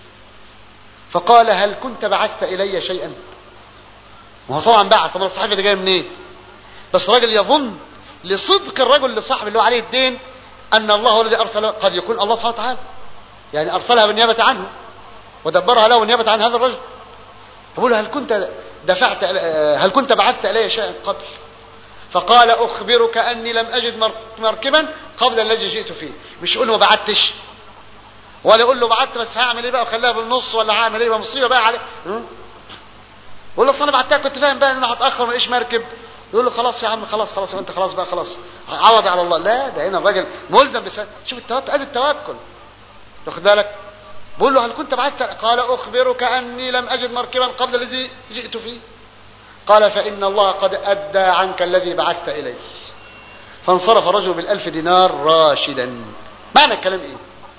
فقال هل كنت بعثت إلي شيئا ما هو طبعا بعث طب الصحيفة دي جايه منين إيه؟ بس الراجل يظن لصدق الرجل لصاحب اللي هو عليه الدين أن الله هو الذي أرسل قد يكون الله سبحانه وتعالى يعني أرسلها بالنيابة عنه ودبرها له بالنيابة عن هذا الرجل فبقول هل كنت دفعت هل كنت بعثت إلي شيئا قبل فقال أخبرك أني لم أجد مركبا قبل الذي جئت فيه مش يقول له ما بعتش ولا يقول له بعت بس هعمل ايه بقى وخليها بالنص ولا هعمل ايه بقى مصيبه بقى عليه يقول له اصل انا بعتها كنت فاهم بقى ان انا هتاخر ما مركب يقول له خلاص يا عم خلاص خلاص انت خلاص بقى خلاص عوض على الله لا ده هنا الراجل ملزم بس شوف التوكل ادي التوكل واخد بالك بقول له هل كنت بعثت قال اخبرك اني لم اجد مركبا قبل الذي جئت فيه قال فان الله قد ادى عنك الذي بعثت اليه فانصرف الرجل بالالف دينار راشدا معنى الكلام ايه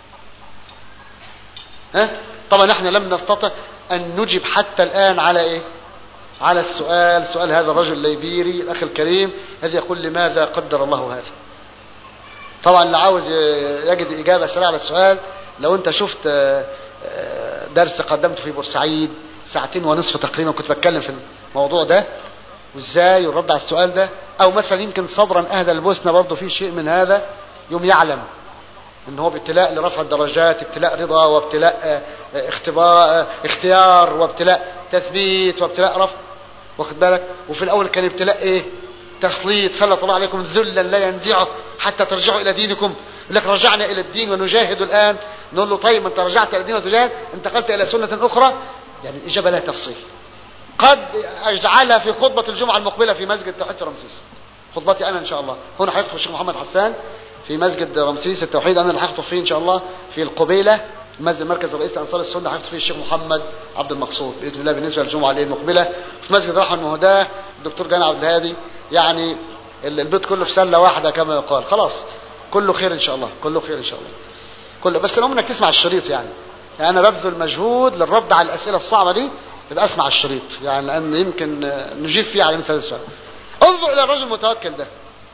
ها طبعا احنا لم نستطع ان نجب حتى الان على ايه على السؤال سؤال هذا الرجل الليبيري الاخ الكريم الذي يقول لماذا قدر الله هذا طبعا اللي عاوز يجد اجابه سريعه على السؤال لو انت شفت درس قدمته في بورسعيد ساعتين ونصف تقريبا كنت بتكلم في الموضوع ده وازاي يرد على السؤال ده او مثلا يمكن صبرا اهدى البوسنه برضه في شيء من هذا يوم يعلم ان هو ابتلاء لرفع الدرجات ابتلاء رضا وابتلاء اختبار اختيار وابتلاء تثبيت وابتلاء رفض واخد بالك وفي الاول كان ابتلاء ايه تسليط سلط الله عليكم ذلا لا ينزعه حتى ترجعوا الى دينكم يقول لك رجعنا الى الدين ونجاهد الان نقول له طيب ما انت رجعت الى الدين وتجاهد انتقلت الى سنه اخرى يعني الاجابه لها تفصيل قد اجعلها في خطبه الجمعه المقبله في مسجد توحيد رمسيس خطبتي انا ان شاء الله هنا هيخطب الشيخ محمد حسان في مسجد رمسيس التوحيد انا اللي هخطب فيه ان شاء الله في القبيله مسجد مركز الرئيس لانصار السنه هيخطب فيه الشيخ محمد عبد المقصود باذن الله بالنسبه للجمعه المقبله في مسجد رحمه المهداه الدكتور جاني عبد الهادي يعني البيت كله في سله واحده كما يقال خلاص كله خير ان شاء الله كله خير ان شاء الله كله بس المهم انك تسمع الشريط يعني يعني انا ببذل مجهود للرد على الاسئله الصعبه دي يبقى اسمع الشريط يعني لان يمكن نجيب فيه على مثل هذا السؤال انظر الى الرجل المتوكل ده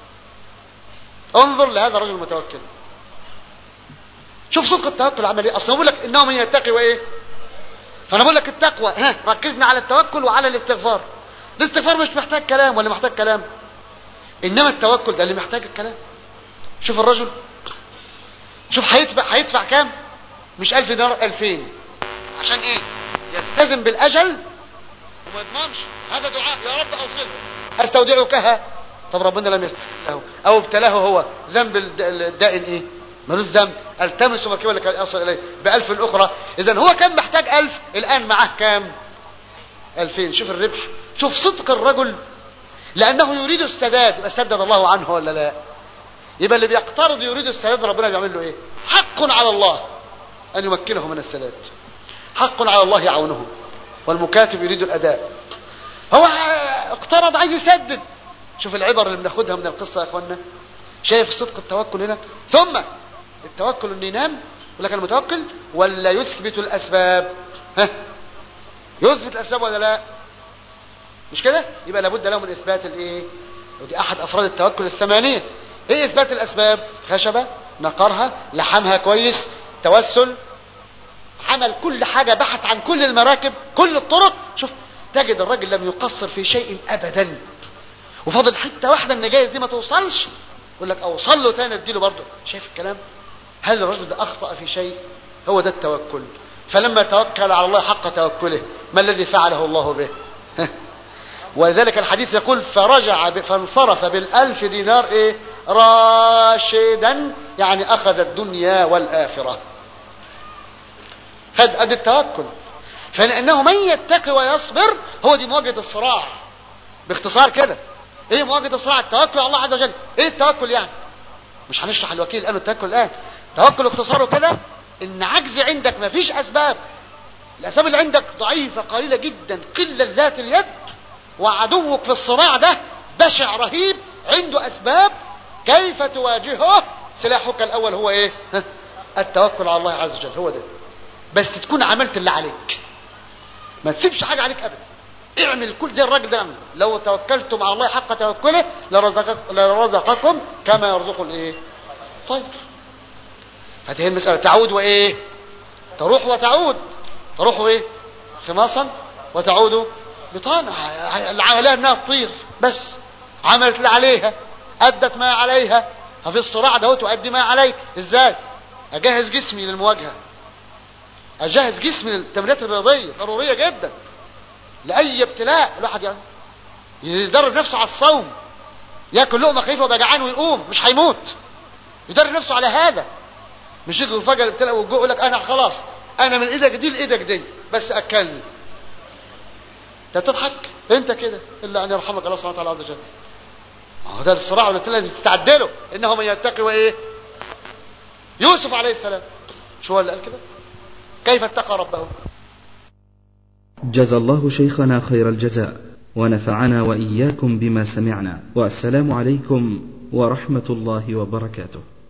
انظر لهذا الرجل المتوكل شوف صدق التوكل عمل ايه اصلا بقول لك انه من يتقي وايه فانا بقول لك التقوى ها ركزنا على التوكل وعلى الاستغفار الاستغفار مش محتاج كلام ولا محتاج كلام انما التوكل ده اللي محتاج الكلام شوف الرجل شوف هيدفع هيدفع كام مش ألف دينار ألفين عشان ايه يلتزم بالأجل وما يضمنش هذا دعاء يا رب أوصله أستودعكها طب ربنا لم يستجب أو ابتلاه هو ذنب الدائن ايه ملوش ذنب التمس مركبا لكي يصل اليه بألف أخرى إذا هو كان محتاج ألف الآن معاه كام ألفين شوف الربح شوف صدق الرجل لأنه يريد السداد يبقى سدد الله عنه ولا لا يبقى اللي بيقترض يريد السداد ربنا بيعمل له ايه حق على الله ان يمكنه من السداد حق على الله عونه والمكاتب يريد الاداء هو اقترض عايز يسدد شوف العبر اللي بناخدها من القصه يا اخوانا شايف صدق التوكل هنا ثم التوكل انه ينام يقول لك انا متوكل ولا يثبت الاسباب ها يثبت الاسباب ولا لا مش كده يبقى لابد له من اثبات الايه ودي احد افراد التوكل الثمانيه ايه اثبات الاسباب خشبة نقرها لحمها كويس توسل عمل كل حاجة بحث عن كل المراكب كل الطرق شوف تجد الراجل لم يقصر في شيء ابدا وفاضل حتة واحدة ان جايز دي ما توصلش يقول لك اوصل له تاني اديله برضه شايف الكلام هل الرجل ده اخطأ في شيء هو ده التوكل فلما توكل على الله حق توكله ما الذي فعله الله به ولذلك الحديث يقول فرجع فانصرف بالألف دينار ايه راشدا يعني اخذ الدنيا والآخرة خد ادي التوكل فلانه من يتقي ويصبر هو دي مواجهة الصراع باختصار كده ايه مواجهة الصراع التوكل على الله عز وجل ايه التوكل يعني مش هنشرح الوكيل الان التوكل الان توكل اختصاره كده ان عجز عندك ما فيش اسباب الاسباب اللي عندك ضعيفة قليلة جدا قلة ذات اليد وعدوك في الصراع ده بشع رهيب عنده اسباب كيف تواجهه سلاحك الاول هو ايه التوكل على الله عز وجل هو ده بس تكون عملت اللي عليك ما تسيبش حاجة عليك ابدا اعمل كل زي الراجل ده يعمل لو توكلتم على الله حق توكله لرزق لرزقكم كما يرزق الايه طيب هذه المسألة تعود وايه تروح وتعود تروح ايه خماصا وتعود بطانة اللي عليها انها تطير بس عملت اللي عليها ادت ما عليها ففي الصراع ده تؤدي ما عليك ازاي اجهز جسمي للمواجهة اجهز جسمي للتمرينات الرياضية ضرورية جدا لاي ابتلاء الواحد يعني يدرب نفسه على الصوم ياكل لقمه خفيفه ويبقى جعان ويقوم مش هيموت يدرب نفسه على هذا مش يجي فجاه الابتلاء والجوع يقول لك انا خلاص انا من ايدك دي لايدك دي بس اكلني انت بتضحك انت كده الا ان يرحمك الله سبحانه وتعالى عز وجل هو ده الصراع والابتلاء لازم تتعدله انه من يتقي وايه يوسف عليه السلام شو هو اللي قال كده كيف اتقى ربه جزى الله شيخنا خير الجزاء ونفعنا واياكم بما سمعنا والسلام عليكم ورحمه الله وبركاته